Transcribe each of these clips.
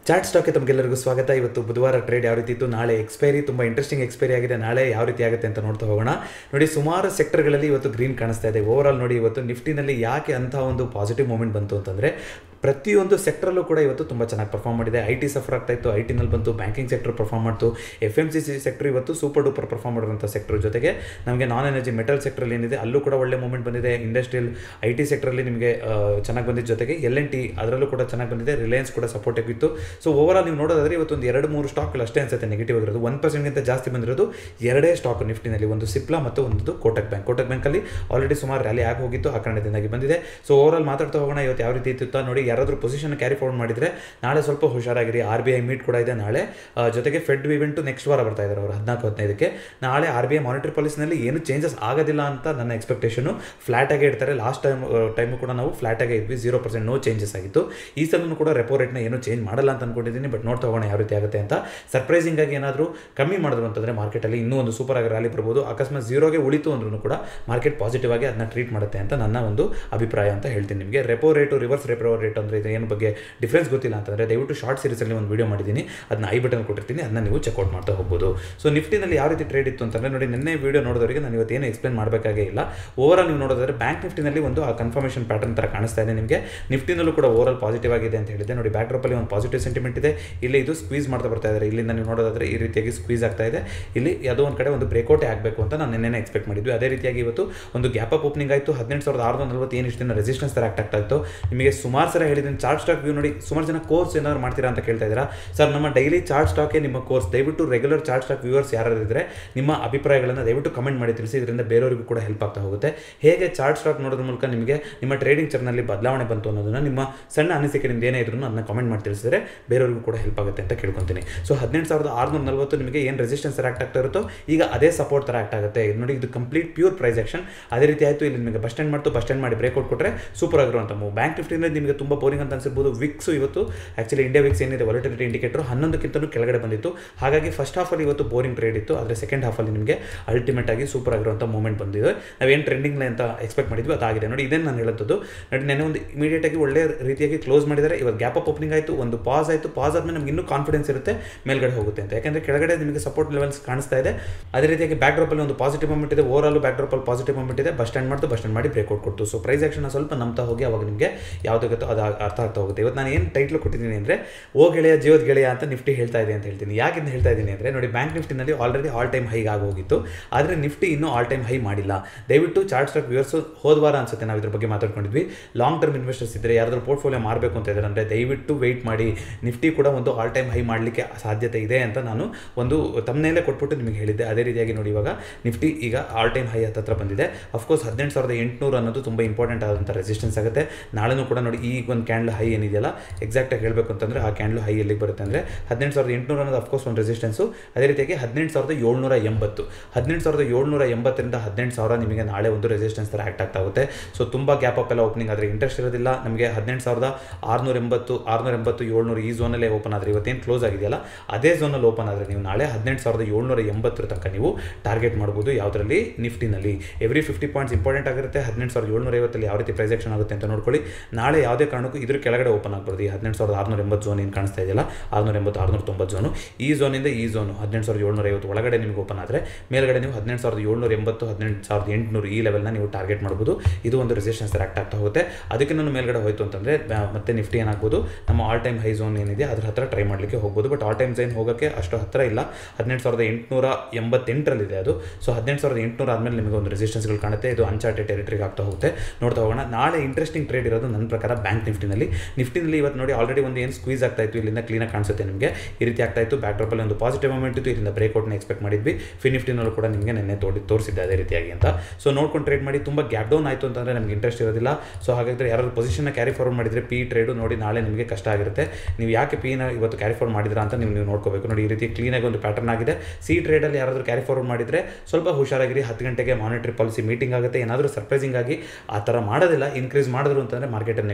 chat ಸ್ಟಾಕ್ಗೆ ತಮಗೆಲ್ಲರಿಗೂ ಸ್ವಾಗತ ಇವತ್ತು ಬುಧವಾರ ಟ್ರೇಡ್ ಯಾವ ರೀತಿ ಇತ್ತು ನಾಳೆ ಎಕ್ಸ್ಪೈರಿ ತುಂಬ ಇಂಟ್ರೆಸ್ಟಿಂಗ್ ಎಕ್ಸ್ಪೈರಿ ಆಗಿದೆ ನಾಳೆ ಯಾವ ರೀತಿ ಆಗುತ್ತೆ ಅಂತ ನೋಡ್ತಾ ಹೋಗೋಣ ನೋಡಿ ಸುಮಾರು ಸೆಕ್ಟರ್ಗಳಲ್ಲಿ ಇವತ್ತು ಗ್ರೀನ್ ಕಾಣಿಸ್ತಾ ಇದೆ ಓವರ್ ಆಲ್ ನೋಡಿ ಇವತ್ತು ನಿಫ್ಟಿನಲ್ಲಿ ಯಾಕೆ ಅಂತ ಒಂದು ಪಾಸಿಟಿವ್ ಮೂಮೆಂಟ್ ಬಂತು ಅಂತಂದರೆ ಪ್ರತಿಯೊಂದು ಸೆಕ್ಟ್ರಲ್ಲೂ ಕೂಡ ಇವತ್ತು ತುಂಬ ಚೆನ್ನಾಗಿ ಪರ್ಫಾರ್ಮ್ ಮಾಡಿದೆ ಐ ಟಿ ಸಫರ್ ಆಗ್ತಾ ಇತ್ತು ಐ ಟಿನಲ್ಲಿ ಬಂತು ಬ್ಯಾಂಕಿಂಗ್ ಸೆಕ್ಟರ್ ಪರ್ಫಾರ್ಮ್ ಮಾಡ್ತು F M C C sector ಇವತ್ತು ಸೂಪರ್ ಡೂಪರ್ ಪರ್ಫಾರ್ಮ್ ಮಾಡಿರೋಂಥ ಸೆಕ್ಟರ್ ಜೊತೆಗೆ ನಮಗೆ ನಾನ್ ಎನರ್ಜಿ ಮೆಟಲ್ ಸೆಕ್ಟ್ರಲ್ಲಿ ಏನಿದೆ ಅಲ್ಲೂ ಕೂಡ ಒಳ್ಳೆ ಮೂಮೆಂಟ್ ಬಂದಿದೆ ಇಂಡಸ್ಟ್ರಿಯಲ್ ಐ ಟಿ ಸೆಕ್ಟ್ರಲ್ಲಿ ನಿಮಗೆ ಚೆನ್ನಾಗಿ ಬಂದಿದ್ದ ಜೊತೆಗೆ ಎಲ್ ಎನ್ ಟಿ ಅದರಲ್ಲೂ ಕೂಡ ಚೆನ್ನಾಗಿ ಬಂದಿದೆ ರಿಲಯನ್ಸ್ ಕೂಡ ಸಪೋರ್ಟ್ ಆಗಿತ್ತು ಸೊ ಓವರ್ ಆಲ್ ನೀವು ನೋಡೋದಾದ್ರೆ ಇವತ್ತು ಒಂದು ಎರಡು ಮೂರು ಸ್ಟಾಕ್ಗಳು ಅಷ್ಟೇ ಅನ್ಸುತ್ತೆ ನೆಗೆಟಿವ್ ಆಗಿರೋದು ಒನ್ ಪರ್ಸೆಂಟ್ಗಿಂತ ಜಾಸ್ತಿ ಬಂದಿರೋದು ಎರಡೇ ಸ್ಟಾಕ್ ನಿಫ್ಟಿನಲ್ಲಿ ಒಂದು ಸಿಪ್ಲಾ ಮತ್ತು ಒಂದು ಕೋಟಕ್ ಬ್ಯಾಂಕ್ ಕೋಟಕ್ ಬ್ಯಾಂಕಲ್ಲಿ ಆಲ್ರೆಡಿ ಸುಮಾರು ರ್ಯಾಲಿ ಆಗಿ ಹೋಗಿತ್ತು ಆ ಕಾರಣದಿಂದಾಗಿ ಬಂದಿದೆ ಸೊ ಓವರ್ ಆಲ್ ಮಾತಾಡ್ತಾ ಹೋಗೋಣ ಇವತ್ತು ಯಾವ ರೀತಿ ಇತ್ತು ಅಂತ ನೋಡಿ ಯಾರಾದರೂ ಪೊಸಿಷನ್ ಕ್ಯಾರಿ ಫಾರ್ವರ್ಡ್ ಮಾಡಿದರೆ ನಾಳೆ ಸ್ವಲ್ಪ ಹುಷಾರಾಗಿರಿ ಆರ್ ಬಿ ಐ ಮೀಟ್ ಕೂಡ ಇದೆ ನಾಳೆ ಆ, ಜೊತೆಗೆ ಫೆಡ್ ಇವೆಂಟು ನೆಕ್ಸ್ಟ್ ವಾರ ಬರ್ತಾ ಇದ್ದಾರೆ ಅವರು ಹದಿನಾಲ್ಕು ಹದಿನೈದಕ್ಕೆ ನಾಳೆ ಆರ್ ಬಿ ಐ ಮಾನಿಟರಿ ಪಾಲಿಸಿನಲ್ಲಿ ಏನು ಚೇಂಜಸ್ ಆಗೋದಿಲ್ಲ ಅಂತ ನನ್ನ ಎಕ್ಸ್ಪೆಕ್ಟೇಷನು ಫ್ಲಾಟ್ ಆಗೇ ಇಡ್ತಾರೆ ಲಾಸ್ಟ್ ಟೈಮ್ ಟೈಮು ಕೂಡ ನಾವು ಫ್ಲಾಟ್ ಆಗೇ ಇದ್ವಿ ಜೀರೋ ಪರ್ಸೆಂಟ್ ನೋ ಚೇಂಜಸ್ ಆಗಿತ್ತು ಈ ಸಲನೂ ಕೂಡ ರೆಪೋ ರೇಟ್ನ ಏನು ಚೇಂಜ್ ಮಾಡಲ್ಲ ಅಂತ ಅನ್ಕೊಂಡಿದ್ದೀನಿ ಬಟ್ ನೋಡ್ತಾ ಹೋಗೋಣ ಯಾವ ರೀತಿ ಆಗುತ್ತೆ ಅಂತ ಸರ್ಪ್ರೈಸಿಂಗ್ ಆಗಿ ಏನಾದರೂ ಕಮ್ಮಿ ಮಾಡಿದ್ರು ಅಂತಂದರೆ ಮಾರ್ಕೆಟಲ್ಲಿ ಇನ್ನೂ ಒಂದು ಸೂಪರ್ ಆಗಿ ರ್ಯಾಲಿ ಬರ್ಬೋದು ಅಕಸ್ಮಾತ್ ಝೀರೋಗೆ ಉಳಿತು ಅಂದ್ರೂ ಕೂಡ ಮಾರ್ಕೆಟ್ ಪಾಸಿಟಿವ್ ಆಗಿ ಅದನ್ನ ಟ್ರೀಟ್ ಮಾಡುತ್ತೆ ಅಂತ ನನ್ನ ಒಂದು ಅಭಿಪ್ರಾಯ ಅಂತ ಹೇಳ್ತೀನಿ ನಿಮಗೆ repo rate reverse repo rate ಅಂದರೆ ಇದು ಏನು ಬಗ್ಗೆ ಡಿಫ್ರೆನ್ಸ್ ಗೊತ್ತಿಲ್ಲ ಅಂತಂದರೆ ದಯವಿಟ್ಟು ಶಾರ್ಟ್ ಸೀರೀಸಲ್ಲಿ ಒಂದು ವಿಡಿಯೋ ಮಾಡಿದ್ದೀನಿ ಅದನ್ನ ಐ ಬಟನ್ ಕೊಟ್ಟಿರ್ತೀನಿ ಅದನ್ನ ನೀವು ಚೆಕ್ಔಟ್ ಮಾಡ್ತಾ ಹೋಗ್ಬೋದು ಸೊ ನಿಫ್ಟಿನಲ್ಲಿ ಯಾವ ರೀತಿ ಟ್ರೇಡ್ ಇತ್ತು ಅಂತಂದರೆ ನೋಡಿ ನಿನ್ನೆ ವಿಡಿಯೋ ನೋಡೋದವರಿಗೆ ನಾನು ಇವತ್ತೇನು ಎಕ್ಸ್ಪ್ಲೇನ್ ಮಾಡಬೇಕಾಗೇ ಇಲ್ಲ ಓವರ್ ನೀವು ನೋಡೋದಾದ್ರೆ ಬ್ಯಾಂಕ್ ನಿಫ್ಟಿನಲ್ಲಿ ಒಂದು ಆ ಕನ್ಫರ್ಮೇಷನ್ ಪ್ಯಾಟರ್ನ್ ಥರ ಕಾಣಿಸ್ತಾ ಇದೆ ನಿಮಗೆ ನಿಫ್ಟಿನಲ್ಲೂ ಕೂಡ ಓವರ್ ಆಲ್ ಪಾಸಿಟಿವ್ ಆಗಿದೆ ಅಂತ ಹೇಳಿದೆ ನೋಡಿ ಬ್ಯಾಕ್ ಡ್ರಾಪಲ್ಲಿ ಒಂದು ಪಾಸಿಟಿವ್ ಸೆಂಟಿಮೆಂಟ್ ಇದೆ ಇಲ್ಲಿ ಇದು ಸ್ಕ್ವೀಸ್ ಮಾಡ್ತಾ ಬರ್ತಾ ಇದ್ದಾರೆ ಇಲ್ಲಿಂದ ನೀವು ನೋಡೋದಾದ್ರೆ ಈ ರೀತಿಯಾಗಿ ಸ್ಕ್ವೀಸ್ ಆಗ್ತಾ ಇದೆ ಇಲ್ಲಿ ಯಾವುದೋ ಒಂದು ಕಡೆ ಒಂದು ಬ್ರೇಕೌಟೇ ಆಗಬೇಕು ಅಂತ ನಾನು ನಿನ್ನೆ ಎಕ್ಸ್ಪೆಕ್ಟ್ ಮಾಡಿದ್ವಿ ಅದೇ ರೀತಿಯಾಗಿ ಇವತ್ತು ಒಂದು ಗ್ಯಾಪ್ ಅಪ್ ಓಪನಿಂಗ್ ಆಯಿತು ಹದಿನೆಂಟು ಸಾವಿರದ ಆರುನೂರ ನಲವತ್ತು ಏನು ಇಷ್ಟು ದಿನ ರೆಸಿಸ್ಟೆನ್ಸ್ ಥರ ಆಕ್ಟ್ ಆಗ್ತಾ ಇತ್ತು ನಿಮಗೆ ಸುಮಾರು ಸಲ ಹೇಳಿದ್ದೀನಿ ಚಾರ್ಟ್ ಸ್ಟಾಕ್ ವ್ಯೂ ನೋಡಿ ಸುಮಾರು ಜನ ಕೋರ್ಸ್ ಏನಾದ್ರು ಮಾಡ್ತೀರಾ ಅಂತ ಕೇಳ್ತಾ ಇದ್ದೀರಾ ಸರ್ ನಮ್ಮ ಡೈಲಿ ಚಾರ್ಟ್ ಸ್ಟಾಕೇ ನಿಮ್ಮ ಕೋರ್ಸ್ ದಯವಿಟ್ಟು ರೆಗ್ಯುಲರ್ ಚಾರ್ಟ್ ಸ್ಟಾಕ್ ವ್ಯೂವರ್ಸ್ ಯಾರು ಇದ್ದರೆ ನಿಮ್ಮ ಅಭಿಪ್ರಾಯಗಳನ್ನು ದಯವಿಟ್ಟು ಕಮೆಂಟ್ ಮಾಡಿ ತಿಳಿಸಿ ಇದರಿಂದ ಬೇರೆಯವರಿಗೂ ಕೂಡ ಹೆಲ್ಪ್ ಆಗ್ತಾ ಹೋಗುತ್ತೆ ಹೇಗೆ ಚಾರ್ಟ್ ಸ್ಟಾಕ್ ನೋಡೋದ್ರ ಮೂಲಕ ನಿಮಗೆ ನಿಮ್ಮ ಟ್ರೇಡಿಂಗ್ ಚರ್ನಲ್ಲಿ ಬದಲಾವಣೆ ಬಂತು ಅನ್ನೋದನ್ನ ನಿಮ್ಮ ಸಣ್ಣ ಅನಿಸಿಕೆ ನಿಮ್ದು ಏನೇ ಇದ್ರೂ ಅದನ್ನ ಕಮೆಂಟ್ ಮಾಡಿ ತಿಳಿಸಿದ್ರೆ ಬೇರೆಯವರಿಗೂ ಕೂಡ ಹೆಲ್ಪ್ ಆಗುತ್ತೆ ಅಂತ ಕೇಳ್ಕೊತೀನಿ ಸೊ ಹದಿನೆಂಟು ಸಾವಿರದ ಆರುನೂರ ನಲವತ್ತು ನಿಮಗೆ ಏನು ರೆಸಿಸ್ಟೆನ್ಸ್ ಥರ ಆಕ್ಟ್ ಆಗ್ತಾ ಇರುತ್ತೋ ಈಗ ಅದೇ ಸಪೋರ್ಟ್ ಥರ ಆಕ್ಟ್ ಆಗುತ್ತೆ ಇದು ನೋಡಿ ಇದು ಕಂಪ್ಲೀಟ್ ಪ್ಯೂರ್ ಪ್ರೈಸ್ ಆಕ್ಷನ್ ಅದೇ ರೀತಿ ಆಯಿತು ಇಲ್ಲಿ ನಿಮಗೆ ಬಸ್ ಸ್ಟ್ಯಾಂಡ್ ಮಾಡ್ತು ಬಸ್ ಸ್ಟ್ಯಾಂಡ್ ಮಾಡಿ ಬ್ರೇಕ್ಔಟ್ ಕೊಟ್ಟರೆ ಸೂಪರ್ ಆಗಿರುವಂಥ ಮೂವ್ ಬ್ಯಾಂಕ್ ನಿಫ್ಟಿನಲ್ಲಿ ನಿಮಗೆ ತುಂಬ ಬೋರಿಂಗ್ ಅಂತ ಅನ್ಸಿರ್ಬೋದು ವಿಕ್ಸ್ ಇವತ್ತು ಆ್ಯಕ್ಚುಲಿ ಇಂಡಿಯಾ ವಿಕ್ಸ್ ಏನಿದೆ ವಾಲಿಟಿಲಿಟಿ ಇಂಡಿಕೇಟರ್ ಹನ್ನೊಂದಕ್ಕಿಂತಲೂ ಕೆಳಗಡೆ ಬಂದಿತ್ತು ಹಾಗಾಗಿ ಫಸ್ಟ್ ಹಾಫಲ್ಲಿ ಇವತ್ತು ಬೋರಿಂಗ್ ಟ್ರೇಡ್ ಇತ್ತು ಆದರೆ ಸೆಕೆಂಡ್ ಹಾಫಲ್ಲಿ ನಿಮಗೆ ಅಲ್ಟಿಮೇಟ್ ಆಗಿ ಸೂಪರ್ ಆಗಿರುವಂಥ ಮೂಮೆಂಟ್ ಬಂದಿದೆ ನಾವೇನು ಟ್ರೆಂಡಿಂಗ್ ಅಂತ ಎಕ್ಸ್ಪೆಕ್ಟ್ ಮಾಡಿದ್ವಿ ಅದಾಗಿದೆ ನೋಡಿ ಇದೇನು ನಾನು ಹೇಳೋದು ನೋಡಿ ನೆನೆ ಒಂದು ಇಮಿಡಿಯೇಟ್ ಆಗಿ ಒಳ್ಳೆ ರೀತಿಯಾಗಿ ಕ್ಲೋಸ್ ಮಾಡಿದ್ದಾರೆ ಇವತ್ತು ಗ್ಯಾಪ್ ಅಪ್ ಓಪನಿಂಗ್ ಆಯಿತು ಒಂದು ಪಾಸ್ ಆಯಿತು ಪಾಸ್ ಆದಮೇಲೆ ನಮ್ಗೆ ಇನ್ನೂ ಕಾನ್ಫಿಡೆನ್ಸ್ ಇರುತ್ತೆ ಮೇಲ್ಗಡೆ ಹೋಗುತ್ತೆ ಅಂತ ಯಾಕಂದರೆ ಕೆಳಗಡೆ ನಿಮಗೆ ಸಪೋರ್ಟ್ ಲೆವೆಲ್ಸ್ ಕಾಣಿಸ್ತಾ ಇದೆ ಅದೇ ರೀತಿಯಾಗಿ ಬ್ಯಾಕ್ ಡ್ರಾಪಲ್ಲಿ ಒಂದು ಪಾಸಿಟಿವ್ ಮೂಮೆಂಟ್ ಇದೆ ಓವರ್ ಆಲ್ ಬ್ಯಾಕ್ ಡ್ರಾಪಲ್ಲಿ ಪಾಸಿಟಿವ್ ಮೂಮೆಂಟ್ ಇದೆ ಬಸ್ ಸ್ಟ್ಯಾಂಡ್ ಮಾಡ್ತು ಬಸ್ ಸ್ಟ್ಯಾಂಡ್ ಮಾಡಿ ಬ್ರೇಕ್ಔಟ್ ಕೊಡ್ತು ಸೊ ಪ್ರೈಸ್ ಆಕ್ಷನ್ ಸ್ವಲ್ಪ ನಂಬ್ತಾ ಹೋಗಿ ಅವಾಗ ನಿಮಗೆ ಯಾವುದಾಗುತ್ತೋ ಅದು ಅರ್ಥ ಆಗ್ತಾ ಹೋಗುತ್ತೆ ಇವತ್ತು ನಾನು ಏನು ಟೈಟ್ಲ್ ಕೊಟ್ಟಿದ್ದೀನಿ ಅಂದರೆ ಓ ಗೆಳೆಯ ಜೀವದ ಗೆಳೆಯ ಅಂತ ನಿಫ್ಟಿ ಹೇಳ್ತಾ ಇದೆ ಅಂತ ಹೇಳ್ತೀನಿ ಯಾಕೆ ಇದನ್ನ ಹೇಳ್ತಾ ಇದ್ದೀನಿ ಅಂದರೆ ನೋಡಿ ಬ್ಯಾಂಕ್ ನಿಫ್ಟಿನಲ್ಲಿ ಆಲ್ರೆಡಿ ಆಲ್ ಟೈಮ್ ಹೈಗೆ ಆಗೋಗಿತ್ತು ಆದರೆ ನಿಫ್ಟಿ ಇನ್ನೂ ಆಲ್ ಟೈಮ್ ಹೈ ಮಾಡಿಲ್ಲ ದಯವಿಟ್ಟು ಚಾರ್ಟ್ ಸ್ಟಾಕ್ ವ್ಯೂವರ್ಸ್ ಹೋದ ವಾರ ಅನ್ಸುತ್ತೆ ನಾವು ಇದ್ರ ಬಗ್ಗೆ ಮಾತಾಡ್ಕೊಂಡಿದ್ವಿ ಲಾಂಗ್ ಟರ್ಮ್ ಇನ್ವೆಸ್ಟರ್ಸ್ ಇದ್ದರೆ ಯಾರಾದರೂ ಪೋರ್ಟ್ಫೋಲಿಯೋ ಮಾರಬೇಕು ಅಂತ ಇದ್ದಾರೆ ಅಂದರೆ ದಯವಿಟ್ಟು ವೆಯ್ಟ್ ಮಾಡಿ ನಿಫ್ಟಿ ಕೂಡ ಒಂದು ಆಲ್ ಟೈಮ್ ಹೈ ಮಾಡಲಿಕ್ಕೆ ಸಾಧ್ಯತೆ ಇದೆ ಅಂತ ನಾನು ಒಂದು ತಮ್ಮನೇಲೆ ಕೊಟ್ಬಿಟ್ಟು ನಿಮಗೆ ಹೇಳಿದ್ದೆ ಅದೇ ರೀತಿಯಾಗಿ ನೋಡಿ ಇವಾಗ ನಿಫ್ಟಿ ಈಗ ಆಲ್ ಟೈಮ್ ಹೈ ಹತ್ತತ್ರ ಬಂದಿದೆ ಅಫ್ಕೋರ್ಸ್ ಹದಿನೆಂಟು ಸಾವಿರದ ಎಂಟುನೂರು ಅನ್ನೋದು ತುಂಬ ಇಂಪಾರ್ಟೆಂಟ್ ಆದಂಥ ರೆಸಿಸ್ಟೆನ್ಸ್ ಆಗುತ್ತೆ ನಾಳೆನೂ ಕೂಡ ನೋಡಿ ಈಗ ಒಂದು ಕ್ಯಾಂಡ್ಲ್ ಹೈ ಏನಿದೆಯಲ್ಲ ಎಕ್ಸಾಕ್ಟಾಗಿ ಹೇಳಬೇಕು ಅಂತಂದರೆ ಆ ಕ್ಯಾಂಡ್ಲ್ ಹೈ ಎಲ್ಲಿಗೆ ಬರುತ್ತೆ ಅಂದರೆ ಹದಿನೆಂಟು ಸಾವಿರದ ಎಂಟುನೂರು ಅನ್ನೋದು ಅಫ್ಕೋರ್ಸ್ ಒಂದು ರೆಸಿಸ್ಟೆನ್ಸು ಅದೇ ರೀತಿಯಾಗಿ ಹದಿನೆಂಟು ಸಾವಿರದ ಏಳ್ನೂರ ಎಂಬತ್ತು ಹದಿನೆಂಟು ಸಾವಿರದ ಏಳ್ನೂರ ಎಂಬತ್ತರಿಂದ ಹದಿನೆಂಟು ಸಾವಿರ ನಿಮಗೆ ನಾಳೆ ಒಂದು ರೆಸಿಸ್ಟೆನ್ಸ್ ಥರ ಆ್ಯಕ್ಟ್ ಆಗ್ತಾ ಹೋಗುತ್ತೆ ಸೊ ತುಂಬ ಗ್ಯಾಪ್ ಅಪ್ ಎಲ್ಲ ಓಪನಿಂಗ್ ಆದರೆ ಇಂಟ್ರೆಸ್ಟ್ ಇರೋದಿಲ್ಲ ನಮಗೆ ಹದಿನೆಂಟು ಸಾವಿರದ ಆರುನೂರ ಎಂಬತ್ತು ಆರುನೂರ ಎಂಬತ್ತು ಏಳ್ನೂರು ಈ ಝೋನಲ್ಲೇ ಓಪನ್ ಆದರೆ ಇವತ್ತೇನು ಕ್ಲೋಸ್ ಆಗಿದೆಯಲ್ಲ ಅದೇ ಝೋನಲ್ಲಿ ಓಪನ್ ಆದರೆ ನೀವು ನಾಳೆ ಹದಿನೆಂಟು ಸಾವಿರದ ಏಳ್ನೂರ ಎಂಬತ್ತರ ತನಕ ನೀವು ಟಾರ್ಗೆಟ್ ಮಾಡ್ಬೋದು ಯಾವುದರಲ್ಲಿ ನಿಫ್ಟಿನಲ್ಲಿ ಎವ್ರಿ ಫಿಫ್ಟಿ ಪಾಯಿಂಟ್ಸ್ ಇಂಪಾರ್ಟೆಂಟ್ ಆಗಿರುತ್ತೆ ಹದಿನೆಂಟು ಸಾವಿರದ ಏಳ್ನೂರ ಐವತ್ತಲ್ಲಿ ಯಾವ ರೀತಿ ಪ್ರೈಸ್ ಆಕ್ಷನ್ ಆಗುತ್ತೆ ಅಂತ ನೋಡ್ಕೊಳ್ಳಿ ನಾಳೆ ಯಾವುದೇ ಕಾರಣಕ್ಕೂ ಇದ್ರ ಕೆಳಗಡೆ ಓಪನ್ ಆಗ್ಬಾರ್ದು ಈ ಹದಿನೆಂಟು ಸಾವಿರದ ಆರುನೂರ ಎಂಬತ್ತು ಝೋನ್ ಏನು ಕಾಣಿಸ್ತಾ ಇದೆಯಲ್ಲ ಆರುನೂರ ಎಂಬತ್ತು ಆರುನೂರ ತೊಂಬತ್ತು ಝೋನು ಈ ಝೋನಿಂದ ಈ ಝೋನು ಹದಿನೆಂಟು ಸಾವಿರದ ಏಳ್ನೂರ ಐವತ್ತು ಒಳಗಡೆ ನಿಮಗೆ ಓಪನ್ ಆದರೆ ಮೇಲ್ಗಡೆ ನೀವು ಹದಿನೆಂಟು ಸಾವಿರದ ಏಳ್ನೂರ ಎಂಬತ್ತು ಹದಿನೆಂಟು ಸಾವಿರದ ಎಂಟುನೂರು ಈ ಲೆವೆಲ್ನ ನೀವು ಟಾರ್ಗೆಟ್ ಮಾಡ್ಬೋದು ಇದು ಒಂದು ರೆಸಿಸ್ಟೆನ್ಸ್ ಆಕ್ಟ್ ಆಗ್ತಾ ಹೋಗುತ್ತೆ ಅದಕ್ಕೆ ನಾನು ಮೇಲ್ಗಡೆ ಹೋಯ್ತು ಅಂತಂದರೆ ಮತ್ತೆ ನಿಫ್ಟಿ ಏನಾಗ್ಬೋದು ನಮ್ಮ ಆಲ್ ಟೈಮ್ ಹೈ ಝೋನ್ ಏನಿದೆ ಅದ್ರ ಹತ್ರ ಟ್ರೈ ಮಾಡಲಿಕ್ಕೆ ಹೋಗ್ಬೋದು ಬಟ್ ಆಲ್ ಟೈಮ್ ಝೈನ್ ಹೋಗೋಕ್ಕೆ ಅಷ್ಟು ಹತ್ತಿರ ಇಲ್ಲ ಹದಿನೆಂಟು ಸಾವಿರದ ಎಂಟುನೂರ ಎಂಬತ್ತೆಂಟರಲ್ಲಿದೆ ಅದು ಸೊ ಹದಿನೆಂಟು ಸಾವಿರದ ಎಂಟುನೂರ ಆದಮೇಲೆ ನಿಮಗೆ ಒಂದು ರೆಸಿಸ್ಟೆನ್ಸ್ಗಳು ಕಾಣುತ್ತೆ ಇದು ಅನ್ಚಾರ್ಟೆಡ್ ಟೆರಿಟರಿಗೆ ಆಗ್ತಾ ಹೋಗುತ್ತೆ ನೋಡ್ತಾ ಹೋಗೋಣ ನಾಳೆ ಇಂಟ್ರೆಸ್ಟಿಂಗ್ ಟ್ರೇಡ್ ಇರೋದು ನನ್ನ ಪ್ರಕಾರ ಬ್ಯಾಂಕ್ ನಿಫ್ಟಿನಲ್ಲಿ ನಿಫ್ಟಿನಲ್ಲಿ ಇವತ್ತು ನೋಡಿ ಆಲ್ರೆಡಿ ಒಂದು ಏನು ಸ್ಕ್ವೀಸ್ ಆಗ್ತಾ ಇತ್ತು ಇಲ್ಲಿಂದ ಕ್ಲೀನಾಗಿ ಕಾಣಿಸುತ್ತೆ ನಿಮಗೆ ಈ ರೀತಿ ಆಗ್ತಾ ಇತ್ತು ಬ್ಯಾಕ್ ಡ್ರಾಪಲ್ಲಿ ಒಂದು ಪಾಸಿಟಿವ್ ಮೂಮೆಂಟ್ ಇತ್ತು ಇಲ್ಲಿಂದ ಬ್ರೇಕ್ಔಟ್ನ ಎಕ್ಸ್ಪೆಕ್ಟ್ ಮಾಡಿದ್ವಿ ಫಿ ನಿಫ್ಟಿನಲ್ಲೂ ಕೂಡ ನಿಮಗೆ ನೆನ್ನೆ ತೋಡಿ ತೋರಿಸಿದ್ದೆ ಅದೇ ರೀತಿಯಾಗಿ ಅಂತ ಸೊ ನೋಡ್ಕೊಂಡು ಟ್ರೇಡ್ ಮಾಡಿ ತುಂಬ ಗ್ಯಾಪ್ ಡೌನ್ ಆಯಿತು ಅಂತಂದರೆ ನಮಗೆ ಇಂಟ್ರೆಸ್ಟ್ ಇರೋದಿಲ್ಲ ಸೊ ಹಾಗಾದರೆ ಯಾರಾದ್ರು ಪೊಸಿಷನ್ನ ಕ್ಯಾರಿ ಫಾರ್ವರ್ಡ್ ಮಾಡಿದರೆ ಪಿ ಟ್ರೇಡು ನೋಡಿ ನಾಳೆ ನಿಮಗೆ ಕಷ್ಟ ಆಗಿರುತ್ತೆ ನೀವು ಯಾಕೆ ಪಿನ ಇವತ್ತು ಕ್ಯಾರಿ ಫಾರ್ವರ್ಡ್ ಮಾಡಿದ್ರಾ ಅಂತ ನೀವು ನೀವು ನೋಡ್ಕೋಬೇಕು ನೋಡಿ ಈ ರೀತಿ ಕ್ಲೀನಾಗಿ ಒಂದು ಪ್ಯಾಟರ್ನ್ ಆಗಿದೆ ಸಿ ಟ್ರೇಡಲ್ಲಿ ಯಾರಾದರೂ ಕ್ಯಾರಿ ಫಾರ್ವರ್ಡ್ ಮಾಡಿದರೆ ಸ್ವಲ್ಪ ಹುಷಾರಾಗಿರಿ ಹತ್ತು ಗಂಟೆಗೆ ಮಾನಿಟರಿ ಪಾಲಿಸಿ ಮೀಟಿಂಗ್ ಆಗುತ್ತೆ ಏನಾದರೂ ಸರ್ಪ್ರೈಸಿಂಗ್ ಆಗಿ ಆ ಥರ ಮಾಡೋದಿಲ್ಲ ಇನ್ಕ್ರೀಸ್ ಮಾಡಿದ್ರು ಅಂತಂದರೆ ಮಾರ್ಕೆಟಲ್ಲಿ ನೆಗೆಟಿವ್ ಸೆಂಟಿಮೆಂಟ್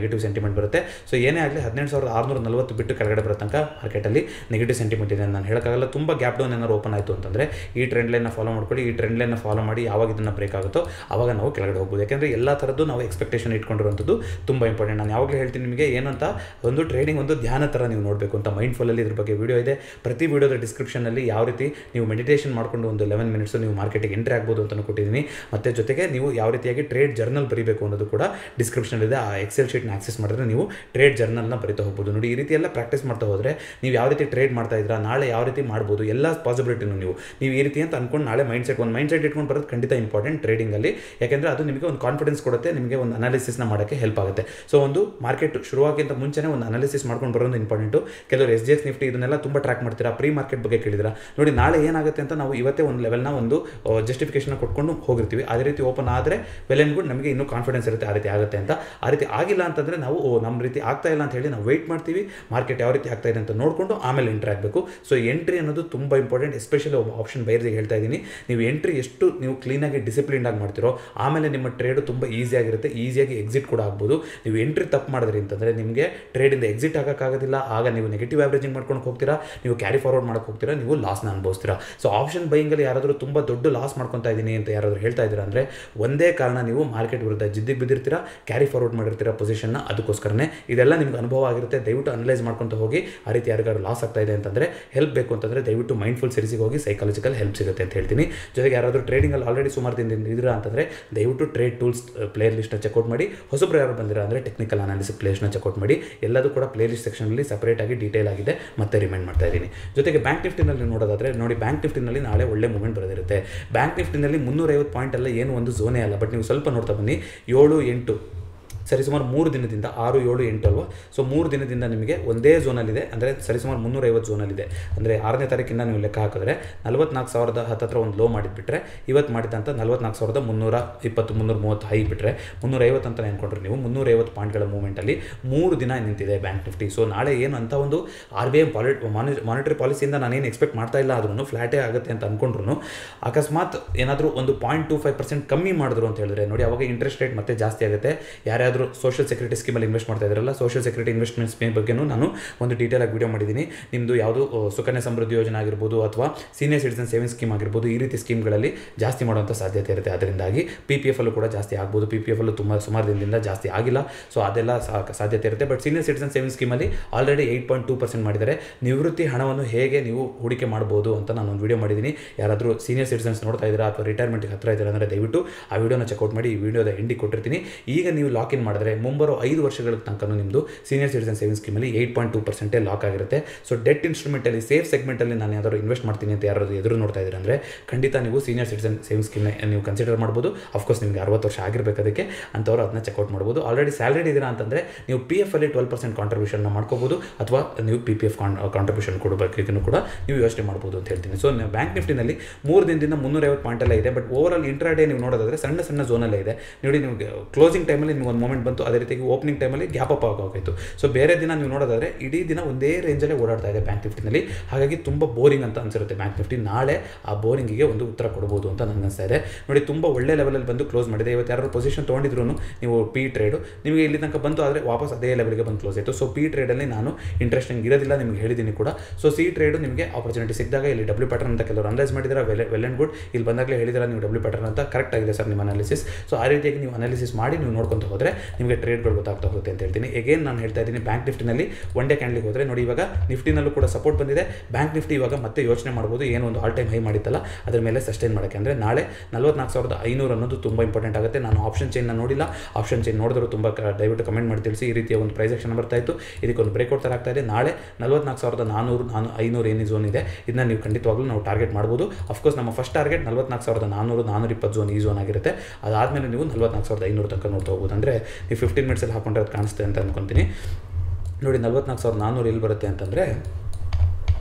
ಮೂವ್ಮೆಂಟ್ ಬರುತ್ತೆ ಸೊ ಏನೇ ಆಗಲಿ ಹದಿನೆಂಟು ಸಾವಿರದ ಆರುನೂರ ನಲವತ್ತು ಬಿಟ್ಟು ಕೆಳಗಡೆ ಬರೋ ತನಕ ಮಾರ್ಕೆಟಲ್ಲಿ ನೆಗೆಟಿವ್ ಸೆಂಟಿಮೆಂಟ್ ಇದೆ ಅಂತ ನಾನು ಹೇಳೋಕ್ಕಾಗಲ್ಲ ತುಂಬ ಗ್ಯಾಪ್ ಡೌನ್ ಏನಾದ್ರು ಓಪನ್ ಆಯಿತು ಅಂತಂದರೆ ಈ ಟ್ರೆಂಡ್ ಲೈನ್ನ ಫಾಲೋ ಮಾಡ್ಕೊಳ್ಳಿ ಈ ಟ್ರೆಂಡ್ ಲೈನ್ನ ಫಾಲೋ ಮಾಡಿ ಯಾವಾಗ ಇದನ್ನು ಬ್ರೇಕ್ ಆಗುತ್ತೋ ಆವಾಗ ನಾವು ಕೆಳಗಡೆ ಹೋಗ್ಬೋದು ಯಾಕೆಂದರೆ ಎಲ್ಲ ಥರದ್ದು ನಾವು ಎಕ್ಸ್ಪೆಕ್ಟೇಷನ್ ಇಟ್ಕೊಂಡಿರುವಂಥದ್ದು ತುಂಬ ಇಂಪಾರ್ಟೆಂಟ್ ನಾನು ಯಾವಾಗಲೂ ಹೇಳ್ತೀನಿ ನಿಮಗೆ ಏನಂತ ಒಂದು ಟ್ರೇಡಿಂಗ್ ಒಂದು ಧ್ಯಾನ ಥರ ನೀವು ನೋಡಬೇಕು ಅಂತ ಮೈಂಡ್ಫುಲ್ಲಲ್ಲಿ ಇದ್ರ ಬಗ್ಗೆ ವಿಡಿಯೋ ಇದೆ ಪ್ರತಿ ವಿಡಿಯೋದ ಡಿಸ್ಕ್ರಿಪ್ಷನಲ್ಲಿ ಯಾವ ರೀತಿ ನೀವು ಮೆಡಿಟೇಷನ್ ಮಾಡಿಕೊಂಡು ಒಂದು ಲೆವೆನ್ ಮಿನಿಟ್ಸು ನೀವು ಮಾರ್ಕೆಟಿಗೆ ಎಂಟ್ರಿ ಆಗ್ಬೋದು ಅಂತ ಕೊಟ್ಟಿದ್ದೀನಿ ಮತ್ತು ಜೊತೆಗೆ ನೀವು ಯಾವ ರೀತಿಯಾಗಿ ಟ್ರೇಡ್ ಜರ್ನಲ್ ಬರೀಬೇಕು ಅನ್ನೋದು ಕೂಡ ಡಿಸ್ಕ್ರಿಪ್ಷನ್ ಇದೆ ಆ ಎಕ್ಸೆಲ್ ಶೀಟ್ನ ಆಕ್ಸೆಸ್ ಮಾಡಿದ್ರೆ ನೀವು ಟ್ರೇಡ್ ಜರ್ನಲ್ನ ಬರಿತಾ ಹೋಗ್ಬೋದು ನೋಡಿ ಈ ರೀತಿ ಎಲ್ಲ ಪ್ರಾಕ್ಟೀಸ್ ಮಾಡ್ತಾ ಹೋದರೆ ನೀವು ಯಾವ ರೀತಿ ಟ್ರೇಡ್ ಮಾಡ್ತಾ ಇದ್ದೀರಾ ನಾಳೆ ಯಾವ ರೀತಿ ಮಾಡ್ಬೋದು ಎಲ್ಲ ಪಾಸಿಬಿಲಿಟಿನೂ ನೀವು ನೀವು ಈ ರೀತಿ ಅಂತ ಅನ್ಕೊಂಡು ನಾಳೆ ಮೈಂಡ್ ಸೆಟ್ ಒಂದು ಮೈಂಡ್ ಸೆಟ್ ಇಟ್ಕೊಂಡು ಬರೋದು ಖಂಡಿತ ಇಂಪಾರ್ಟೆಂಟ್ ಟ್ರೇಡಿಂಗಲ್ಲಿ ಯಾಕೆಂದರೆ ಅದು ನಿಮಗೆ ಒಂದು ಕಾನ್ಫಿಡೆನ್ಸ್ ಕೊಡುತ್ತೆ ನಿಮಗೆ ಒಂದು ಅನಾಲಿಸಿಸ್ನ ಮಾಡೋಕ್ಕೆ ಹೆಲ್ಪ್ ಆಗುತ್ತೆ ಸೊ ಒಂದು ಮಾರ್ಕೆಟ್ ಶುರುವಾಗಿಂತ ಮುಂಚೆನೇ ಒಂದು ಅನಾಲಿಸಿಸ್ ಮಾಡ್ಕೊಂಡು ಬರೋದು ಇಂಪಾರ್ಟೆಂಟು ಕೆಲವರು ಎಸ್ ಜಿ ಎಕ್ಸ್ ನಿಫ್ಟಿ ಇದನ್ನೆಲ್ಲ ತುಂಬ ಟ್ರ್ಯಾಕ್ ಮಾಡ್ತೀರಾ ಪ್ರೀ ಮಾರ್ಕೆಟ್ ಬಗ್ಗೆ ಕೇಳಿದಿರಾ ನೋಡಿ ನಾಳೆ ಏನಾಗುತ್ತೆ ಅಂತ ನಾವು ಇವತ್ತೇ ಒಂದು ಲೆವೆಲ್ನ ಒಂದು ಜಸ್ಟಿಫಿಕೇಶನ್ ಕೊಟ್ಕೊಂಡು ಹೋಗಿರ್ತೀವಿ ಅದೇ ರೀತಿ ಓಪನ್ ಆದರೆ ವೆಲ್ ಆ್ಯಂಡ್ ಗುಡ್ ನಮಗೆ ಇನ್ನೂ ಕಾನ್ಫಿಡೆನ್ಸ್ ಇರುತ್ತೆ ಆ ರೀತಿ ಆಗುತ್ತೆ ಅಂತ ಆ ರೀತಿ ಆಗಿಲ್ಲ ಅಂತಂದರೆ ನಾವು ಓ ನಮ್ಮ ರೀತಿ ಆಗ್ತಾ ಇಲ್ಲ ಅಂತ ಹೇಳಿ ನಾವು ವೆಯ್ಟ್ ಮಾಡ್ತೀವಿ ಮಾರ್ಕೆಟ್ ಯಾವ ರೀತಿ ಆಗ್ತಾ ಇದೆ ಅಂತ ನೋಡಿಕೊಂಡು ಆಮೇಲೆ ಎಂಟ್ರಿ ಆಗಬೇಕು ಸೊ ಎಂಟ್ರಿ ಅನ್ನೋದು ತುಂಬ ಇಂಪಾರ್ಟೆಂಟ್ ಎಸ್ಪೆಷಲಿ ಒಬ್ಬ ಆಪ್ಷನ್ ಬೈರ್ಗೆ ಹೇಳ್ತಾ ಇದ್ದೀನಿ ನೀವು ಎಂಟ್ರಿ ಎಷ್ಟು ನೀವು ಕ್ಲೀನಾಗಿ ಡಿಸಿಪ್ಲಿನ್ಡ್ ಆಗಿ ಮಾಡ್ತೀರೋ ಆಮೇಲೆ ನಿಮ್ಮ ಟ್ರೇಡು ತುಂಬ ಈಸಿಯಾಗಿರುತ್ತೆ ಈಸಿಯಾಗಿ ಎಕ್ಸಿಟ್ ಕೂಡ ಆಗ್ಬೋದು ನೀವು ಎಂಟ್ರಿ ತಪ್ಪು ಮಾಡಿದ್ರಿ ಅಂತಂದರೆ ನಿಮಗೆ ಟ್ರೇಡಿಂದ ಎಕ್ಸಿಟ್ ಆಗೋಕ್ಕಾಗೋದಿಲ್ಲ ಆಗ ನೀವು ನೆಗೆಟಿವ್ ಆವ್ರೇಜಿಂಗ್ ಮಾಡ್ಕೊಂಡು ಹೋಗ್ತೀರಾ ನೀವು ಕ್ಯಾರಿ ಫಾರ್ವರ್ಡ್ ಮಾಡಕ್ಕೆ ಹೋಗ್ತೀರಾ ನೀವು ಲಾಸ್ನ ಅನುಭವಿಸ್ತೀರಾ ಸೊ ಆಪ್ಷನ್ ಬೈಯಿಂಗಲ್ಲಿ ಯಾರಾದರೂ ತುಂಬ ದೊಡ್ಡ ಲಾಸ್ ಮಾಡ್ಕೊತಾ ಇದ್ದೀನಿ ಅಂತ ಯಾರಾದರೂ ಹೇಳ್ತಾ ಇದ್ದೀರಾ ಅಂದರೆ ಒಂದೇ ಕಾರಣ ನೀವು ಮಾರ್ಕೆಟ್ ವಿರುದ್ಧ ಜಿದ್ದಿಗೆ ಬಿದ್ದಿರ್ತೀರಾ ಕ್ಯಾರಿ ಫಾರ್ವರ್ಡ್ ಮಾಡಿರ್ತೀರಾ ಪೊಸಿಷನ್ನ ಅದಕ್ಕೋಸ್ಕರನೇ ಇದೆಲ್ಲ ನಿಮ್ಗೆ ಅನುಭವ ಆಗಿರುತ್ತೆ ದಯವಿಟ್ಟು ಅನಲೈಸ್ ಮಾಡ್ಕೊತ ಹೋಗಿ ಆ ರೀತಿ ಯಾರಿಗಾರು ಲಾಸ್ ಆಗ್ತಾ ಇದೆ ಅಂತಂದರೆ ಹೆಲ್ಪ್ ಬೇಕು ಅಂತಂದರೆ ದಯವಿಟ್ಟು ಮೈಂಡ್ಫುಲ್ ಸೀರೀಸಿಗೆ ಹೋಗಿ ಸೈಕಾಲಜಿಕಲ್ ಹೆಲ್ಪ್ ಸಿಗುತ್ತೆ ಅಂತ ಹೇಳ್ತೀನಿ ಜೊತೆಗೆ ಯಾರಾದರೂ ಟ್ರೇಡಿಂಗಲ್ಲಿ ಆಲ್ರೆಡಿ ಸುಮಾರು ದಿನದಿಂದ ಇದ್ದೀರಾ ಅಂತಂದರೆ ದಯವಿಟ್ಟು ಟ್ರೇಡ್ ಟೂಲ್ಸ್ ಪ್ಲೇಯರ್ ಲಿಸ್ಟ್ನ ಚೆಕ್ಔಟ್ ಮಾಡಿ ಹೊಸಬ್ರು ಯಾರು ಬಂದಿರಾ ಅಂದರೆ ಟೆಕ್ನಿಕಲ್ ಅನಾಲಿಸಿಸ್ ಪ್ಲೇಸ್ನ ಚೆಕ್ಔಟ್ ಮಾಡಿ ಎಲ್ಲದೂ ಕೂಡ ಪ್ಲೇ ಲಿಸ್ಟ್ ಸೆಕ್ಷನಲ್ಲಿ ಸಪರೇಟಾಗಿ ಡೀಟೇಲ್ ಆಗಿದೆ ಮತ್ತೆ ರಿಮೈಂಡ್ ಮಾಡ್ತಾ ಇದ್ದೀನಿ ಜೊತೆಗೆ ಬ್ಯಾಂಕ್ ನಿಫ್ಟಿನಲ್ಲಿ ನೋಡೋದಾದರೆ ನೋಡಿ ಬ್ಯಾಂಕ್ ನಿಫ್ಟಿನಲ್ಲಿ ನಾಳೆ ಒಳ್ಳೆ ಮೂವ್ಮೆಂಟ್ ಬರೋದಿರುತ್ತೆ ಬ್ಯಾಂಕ್ ನಿಫ್ಟಿನಲ್ಲಿ ಮುನ್ನೂರೈವತ್ತು ಪಾಯಿಂಟ್ ಎಲ್ಲ ಏನು ಒಂದು ಝೋನೇ ಅಲ್ಲ ಬಟ್ ನೀವು ಸ್ವಲ್ಪ ನೋಡ್ತಾ ಬನ್ನಿ ಏಳು ಎಂಟು ಸರಿಸುಮಾರು ಮೂರು ದಿನದಿಂದ ಆರು ಏಳು ಎಂಟು ಅಲ್ವಾ ಸೊ ಮೂರು ದಿನದಿಂದ ನಿಮಗೆ ಒಂದೇ ಝೋನಲ್ಲಿದೆ ಅಂದರೆ ಸರಿಸುಮಾರು ಮುನ್ನೂರೈವತ್ತು ಝೋನಲ್ಲಿದೆ ಅಂದರೆ ಆರನೇ ತಾರೀಕಿಂದ ನೀವು ಲೆಕ್ಕ ಹಾಕಿದ್ರೆ ನಲ್ವತ್ನಾಲ್ಕು ಸಾವಿರದ ಹತ್ತತ್ರ ಒಂದು ಲೋ ಮಾಡಿಬಿಟ್ರೆ ಇವತ್ತು ಮಾಡಿದಂಥ ನಲ್ವತ್ನಾಲ್ಕು ಸಾವಿರದ ಮುನ್ನೂರ ಇಪ್ಪತ್ತು ಮುನ್ನೂರ ಮೂವತ್ತು ಹೈ ಬಿಟ್ಟರೆ ಮುನ್ನೂರೈವತ್ತು ಅಂತ ನೆನ್ಕೊಂಡ್ರೆ ನೀವು ಮುನ್ನೂರೈವತ್ತು ಪಾಯಿಂಟ್ಗಳ ಮೂವ್ಮೆಂಟಲ್ಲಿ ಮೂರು ದಿನ ನಿಂತಿದೆ ಬ್ಯಾಂಕ್ ನಿಫ್ಟಿ ಸೊ ನಾಳೆ ಏನು ಅಂತ ಒಂದು ಆರ್ ಬಿ ಐ ಪಾಲಿ ಮಾನಿಟರಿ ಪಾಲಿಸಿಯಿಂದ ನಾನೇನು ಎಕ್ಸ್ಪೆಕ್ಟ್ ಮಾಡ್ತಾ ಇಲ್ಲ ಆದ್ರೂ ಫ್ಲಾಟೇ ಆಗುತ್ತೆ ಅಂತ ಅಂದ್ಕೊಂಡ್ರು ಅಕಸ್ಮಾತ್ ಏನಾದರೂ ಒಂದು ಪಾಯಿಂಟ್ ಟು ಫೈವ್ ಪರ್ಸೆಂಟ್ ಕಮ್ಮಿ ಮಾಡಿದ್ರು ಅಂತ ಹೇಳಿದ್ರೆ ನೋಡಿ ಅವಾಗ ಇಂಟ್ರೆಸ್ಟ್ ರೇಟ್ ಮತ್ತೆ ಜಾಸ್ತಿ ಆಗುತ್ತೆ ಯಾರ್ಯಾದರೂ ಸೋಷಿಯಲ್ ಸೆಕ್ಯೂರಿಟಿ ಸ್ಕೀಮಲ್ಲಿ ಇನ್ವೆಸ್ಟ್ ಮಾಡ್ತಾ ಇದ್ದಾರಲ್ಲ ಸೋಷಿಯಲ್ ಸೆಕ್ಯೂರಿಟಿ ಇನ್ವೆಸ್ಟ್ಮೆಂಟ್ ಸ್ಕೀಮ್ ಬಗ್ಗೆನೂ ನಾನು ಒಂದು ಡೀಟೇಲ್ ಆಗಿ ವಿಡಿಯೋ ಮಾಡಿದ್ದೀನಿ ನಿಮ್ಮದು ಯಾವುದು ಸುಕನ್ಯಾ ಸಮೃದ್ಧಿ ಯೋಜನೆ ಆಗಿರ್ಬೋದು ಅಥವಾ ಸೀನಿಯರ್ ಸಿಟಿಸನ್ ಸೇವಿಂಗ್ ಸ್ಕೀಮ್ ಆಗಿರ್ಬೋದು ಈ ರೀತಿ ಸ್ಕೀಮ್ಗಳಲ್ಲಿ ಜಾಸ್ತಿ ಮಾಡುವಂಥ ಸಾಧ್ಯತೆ ಇರುತ್ತೆ ಅದರಿಂದಾಗಿ ಪಿ ಪಿ ಎಫ್ ಅಲ್ಲೂ ಕೂಡ ಜಾಸ್ತಿ ಆಗ್ಬೋದು ಪಿ ಪಿ ಎಫ್ ಅಲ್ಲೂ ತುಂಬ ಸುಮಾರು ದಿನದಿಂದ ಜಾಸ್ತಿ ಆಗಿಲ್ಲ ಸೊ ಅದೆಲ್ಲ ಸಾ- ಸಾಧ್ಯತೆ ಇರುತ್ತೆ ಬಟ್ ಸೀನಿಯರ್ ಸಿಟಿಸನ್ ಸೇವಿಂಗ್ ಸ್ಕೀಮಲ್ಲಿ already eight point two percent ಮಾಡಿದ್ದಾರೆ ನಿವೃತ್ತಿ ಹಣವನ್ನು ಹೇಗೆ ನೀವು ಹೂಡಿಕೆ ಮಾಡ್ಬೋದು ಅಂತ ನಾನು ಒಂದು ವಿಡಿಯೋ ಮಾಡಿದ್ದೀನಿ ಯಾರಾದರೂ ಸೀನಿಯರ್ ಸಿಟಿಸನ್ಸ್ ನೋಡ್ತಾ ಇದ್ದೀರಾ ಅಥವಾ ರಿಟೈರ್ಮೆಂಟ್ಗೆ ಹತ್ರ ಇದ್ದೀರಾ ಅಂದರೆ ದಯವಿಟ್ಟು ಆ ವಿಡಿಯೋನ ಚೆಕ್ಔಟ್ ಮಾಡಿ ಈ ವಿಡಿಯೋದ ಎಂಡಿಗೆ ಕೊಟ್ಟಿರ್ತೀನಿ ಈಗ ನೀವು ಲಾಕ್ ಇನ್ ಮಾಡಿದ್ರೆ ಮುಂಬರೋ ಐದು ವರ್ಷಗಳ ತನಕ ನಿಮ್ಮದು ಸೀನಿಯರ್ ಸಿಟಿಸನ್ ಸೇವಿಂಗ್ ಸ್ಕೀಮಲ್ಲಿ ಏಯ್ಟ್ ಪಾಯಿಂಟ್ ಟೂ ಪರ್ಸೆಂಟೇ ಲಾಕ್ ಆಗಿರುತ್ತೆ ಸೊ ಡೆಟ್ ಇನ್ಸ್ಟ್ರೂಮೆಂಟಲ್ಲಿ ಸೇಫ್ ಸೆಗ್ಮೆಂಟಲ್ಲಿ ನಾನು ಯಾವ್ದಾದ್ರು ಇನ್ವೆಸ್ಟ್ ಮಾಡ್ತೀನಿ ಅಂತ ಯಾರಾದರೂ ಎದುರು ನೋಡ್ತಾ ಇದ್ದೀರಾ ಅಂದರೆ ಖಂಡಿತ ನೀವು ಸೀನಿಯರ್ ಸಿಟಿಸನ್ ಸೇವಿಂಗ್ ಸ್ಕೀಮ್ನ ನೀವು ಕನ್ಸಿಡರ್ ಮಾಡ್ಬೋದು ಅಫ್ಕೋರ್ಸ್ ನಿಮಗೆ ಅರವತ್ತು ವರ್ಷ ಆಗಿರಬೇಕು ಅದಕ್ಕೆ ಅಂಥವ್ರು ಅದನ್ನ ಚೆಕ್ಔಟ್ ಮಾಡ್ಬೋದು ಆಲ್ರೆಡಿ ಸ್ಯಾಲರಿ ಇದ್ದೀರಾ ಅಂತಂದರೆ ನೀವು ಪಿ ಎಫ್ ಅಲ್ಲಿ ಟ್ವೆಲ್ ಪರ್ಸೆಂಟ್ ಕಾಂಟ್ರಿಬ್ಯೂಷನ್ನ ಮಾಡ್ಕೋಬೋದು ಅಥವಾ ನೀವು ಪಿ ಪಿ ಎಫ್ ಕಾಂಟ್ರಿಬ್ಯೂಷನ್ ಕೊಡಬೇಕಿಗೂ ಕೂಡ ನೀವು ಯೋಚನೆ ಮಾಡ್ಬೋದು ಅಂತ ಹೇಳ್ತೀನಿ ಸೊ ಬ್ಯಾಂಕ್ ನಿಫ್ಟಿನಲ್ಲಿ ಮೂರು ದಿನದಿಂದ ಮುನ್ನೂರೈವತ್ತು ಪಾಯಿಂಟ್ ಎಲ್ಲ ಇದೆ but over all intraday ನೀವು ನೋಡೋದಾದ್ರೆ ಸಣ್ಣ ಸಣ್ಣ ಝೋನಲ್ಲೇ ಇದೆ ನೋಡಿ ನಿಮಗೆ ಕ್ಲೋಸಿಂಗ್ ಟೈಮಲ್ಲಿ ನಿಮ್ಗೆ ಒಂದು ಮೂಮೆಂಟ್ ಬಂತು ಅದೇ ರೀತಿಯಾಗಿ ಓಪನಿಂಗ್ ಟೈಮಲ್ಲಿ ಗ್ಯಾಪ್ ಅಪ್ ಆಗೋಗಿತ್ತು ಸೊ ಬೇರೆ ದಿನ ನೀವು ನೋಡೋದಾದ್ರೆ ಇಡೀ ದಿನ ಒಂದೇ ರೇಂಜಲ್ಲೇ ಓಡಾಡ್ತಾ ಇದೆ ಬ್ಯಾಂಕ್ ನಿಫ್ಟಿನಲ್ಲಿ ಹಾಗಾಗಿ ತುಂಬ ಬೋರಿಂಗ್ ಅಂತ ಅನ್ಸಿರುತ್ತೆ ಬ್ಯಾಂಕ್ ನಿಫ್ಟಿ ನಾಳೆ ಆ ಬೋರಿಂಗಿಗೆ ಒಂದು ಉತ್ತರ ಕೊಡ್ಬೋದು ಅಂತ ನನಗೆ ಅನಿಸ್ತಾ ಇದೆ ನೋಡಿ ತುಂಬ ಒಳ್ಳೆ ಲೆವೆಲಲ್ಲಿ ಬಂದು ಕ್ಲೋಸ್ ಮಾಡಿದೆ ಇವತ್ತು ಯಾರು ಪೊಸಿಷನ್ ತೊಗೊಂಡಿದ್ರು ನೀವು ಪಿ ಟ್ರೇಡು ನಿಮಗೆ ಇಲ್ಲಿ ತನಕ ಬಂತು ಆದರೆ ವಾಪಸ್ ಅದೇ ಲೆವೆಲ್ಗೆ ಬಂದು ಕ್ಲೋಸ್ ಆಯಿತು ಸೊ ಪಿ ಟ್ರೇಡಲ್ಲಿ ನಾನು ಇಂಟ್ರೆಸ್ಟಿಂಗ್ ಇರೋದಿಲ್ಲ ನಿಮ್ಗೆ ಹೇಳಿದ್ದೀನಿ ಕೂಡ ಸೊ ಸಿ ಟ್ರೇಡು ನಿಮಗೆ ಆಪರ್ಚುನಿಟಿ ಸಿಕ್ಕಿದಾಗ ಇಲ್ಲಿ ಡಬ್ಲ್ಯೂ ಪ್ಯಾಟರ್ನ್ ಅಂತ ಕೆಲವರು ಅನಲೈಸ್ ಮಾಡಿದ್ರೆ ವೆಲ್ ವೆಲ್ ಆ್ಯಂಡ್ ಗುಡ್ ಇಲ್ಲಿ ಬಂದಾಗಲೇ ಹೇಳಿದ್ರೆ ನೀವು ಡಬ್ಲ್ಯೂ ಪ್ಯಾಟರ್ನ್ ಅಂತ ಕರೆಕ್ಟ್ ಆಗಿದೆ ಸರ್ ನಿಮ್ಮ ಅನಾಲಿಸಿಸ್ ಸೊ ಆ ರೀತಿಯಾಗಿ ನೀವು ಅನಾಲಿಸಿಸ್ ಮಾಡಿ ನೀವು ನೋಡ್ಕೊಂತ ಹೋದರೆ ನಿಮಗೆ ಟ್ರೇಡ್ಗಳು ಗೊತ್ತಾಗ್ತಾ ಹೋಗುತ್ತೆ ಅಂತ ಹೇಳ್ತೀನಿ ಎಗೇನ್ ನಾನು ಹೇಳ್ತಾ ಇದ್ದೀನಿ ಬ್ಯಾಂಕ್ ನಿಫ್ಟಿನಲ್ಲಿ ಒನ್ ಡೇ ಕ್ಯಾಂಡ್ಲಿಗೆ ಹೋದರೆ ನೋಡಿ ಇವಾಗ ನಿಫ್ಟಿನಲ್ಲೂ ಕೂಡ ಸಪೋರ್ಟ್ ಬಂದಿದೆ ಬ್ಯಾಂಕ್ ನಿಫ್ಟಿ ಇವಾಗ ಮತ್ತೆ ಯೋಚನೆ ಮಾಡ್ಬೋದು ಏನು ಒಂದು ಆಲ್ ಟೈಮ್ ಹೈ ಮಾಡಿತ್ತಲ್ಲ ಅದ್ರ ಮೇಲೆ ಸಸ್ಟೈನ್ ಮಾಡೋಕ್ಕೆ ಅಂದರೆ ನಾಳೆ ನಲ್ವತ್ನಾಲ್ಕು ಸಾವಿರದ ಐನೂರು ಅನ್ನೋದು ತುಂಬ ಇಂಪಾರ್ಟೆಂಟ್ ಆಗುತ್ತೆ ನಾನು ಆಪ್ಷನ್ ಚೈನ್ನ ನೋಡಿಲ್ಲ ಆಪ್ಷನ್ ಚೈನ್ ನೋಡಿದ್ರು ತುಂಬ ಕ- ದಯವಿಟ್ಟು ಕಮೆಂಟ್ ಮಾಡಿ ತಿಳಿಸಿ ಈ ರೀತಿಯ ಒಂದು ಪ್ರೈಸ್ ಆಕ್ಷನ್ ಬರ್ತಾ ಇತ್ತು ಇದಕ್ಕೊಂದು ಬ್ರೇಕ್ಔಟ್ ಥರ ಆಗ್ತಾ ಇದೆ ನಾಳೆ ನಲ್ವತ್ನಾಲ್ಕು ಸಾವಿರದ ನಾನೂರು ನಾನು ಐನೂರು ಏನು ಝೋನ್ ಇದೆ ಇದನ್ನ ನೀವು ಖಂಡಿತವಾಗ್ಲೂ ನಾವು ಟಾರ್ಗೆಟ್ ಮಾಡ್ಬೋದು ಅಫ್ಕೋರ್ಸ್ ನಮ್ಮ ಫಸ್ಟ್ ಟಾರ್ಗೆಟ್ ನಲ್ವತ್ನಾಲ್ಕು ಸಾವಿರದ ನಾನೂರು ನಾನೂರ ಇಪ್ಪತ್ತು ಝೋನ್ ಈ ಝೋನ್ ಆಗಿರುತ್ತೆ ಅದಾದಮೇಲೆ ನೀವು ನಲ್ವತ್ನಾಲ್ಕು ಸಾವಿರದ ಐನೂರು ತನಕ ನೋಡ್ತಾ ಹೋಗ್ಬೋದು ಅಂದರೆ ನೀವು ಫಿಫ್ಟೀನ್ ಮಿನಿಟ್ಸಲ್ಲಿ ಹಾಕೊಂಡ್ರೆ ಅದು ಕಾಣಿಸುತ್ತೆ ಅಂತ ಅನ್ಕೊತೀನಿ ನೋಡಿ ನಲ್ವತ್ನಾಲ್ಕು ಸಾವಿರದ ನಾನ್ನೂರು ಎಲ್ಲಿ ಬರುತ್ತೆ ಅಂತಂದರೆ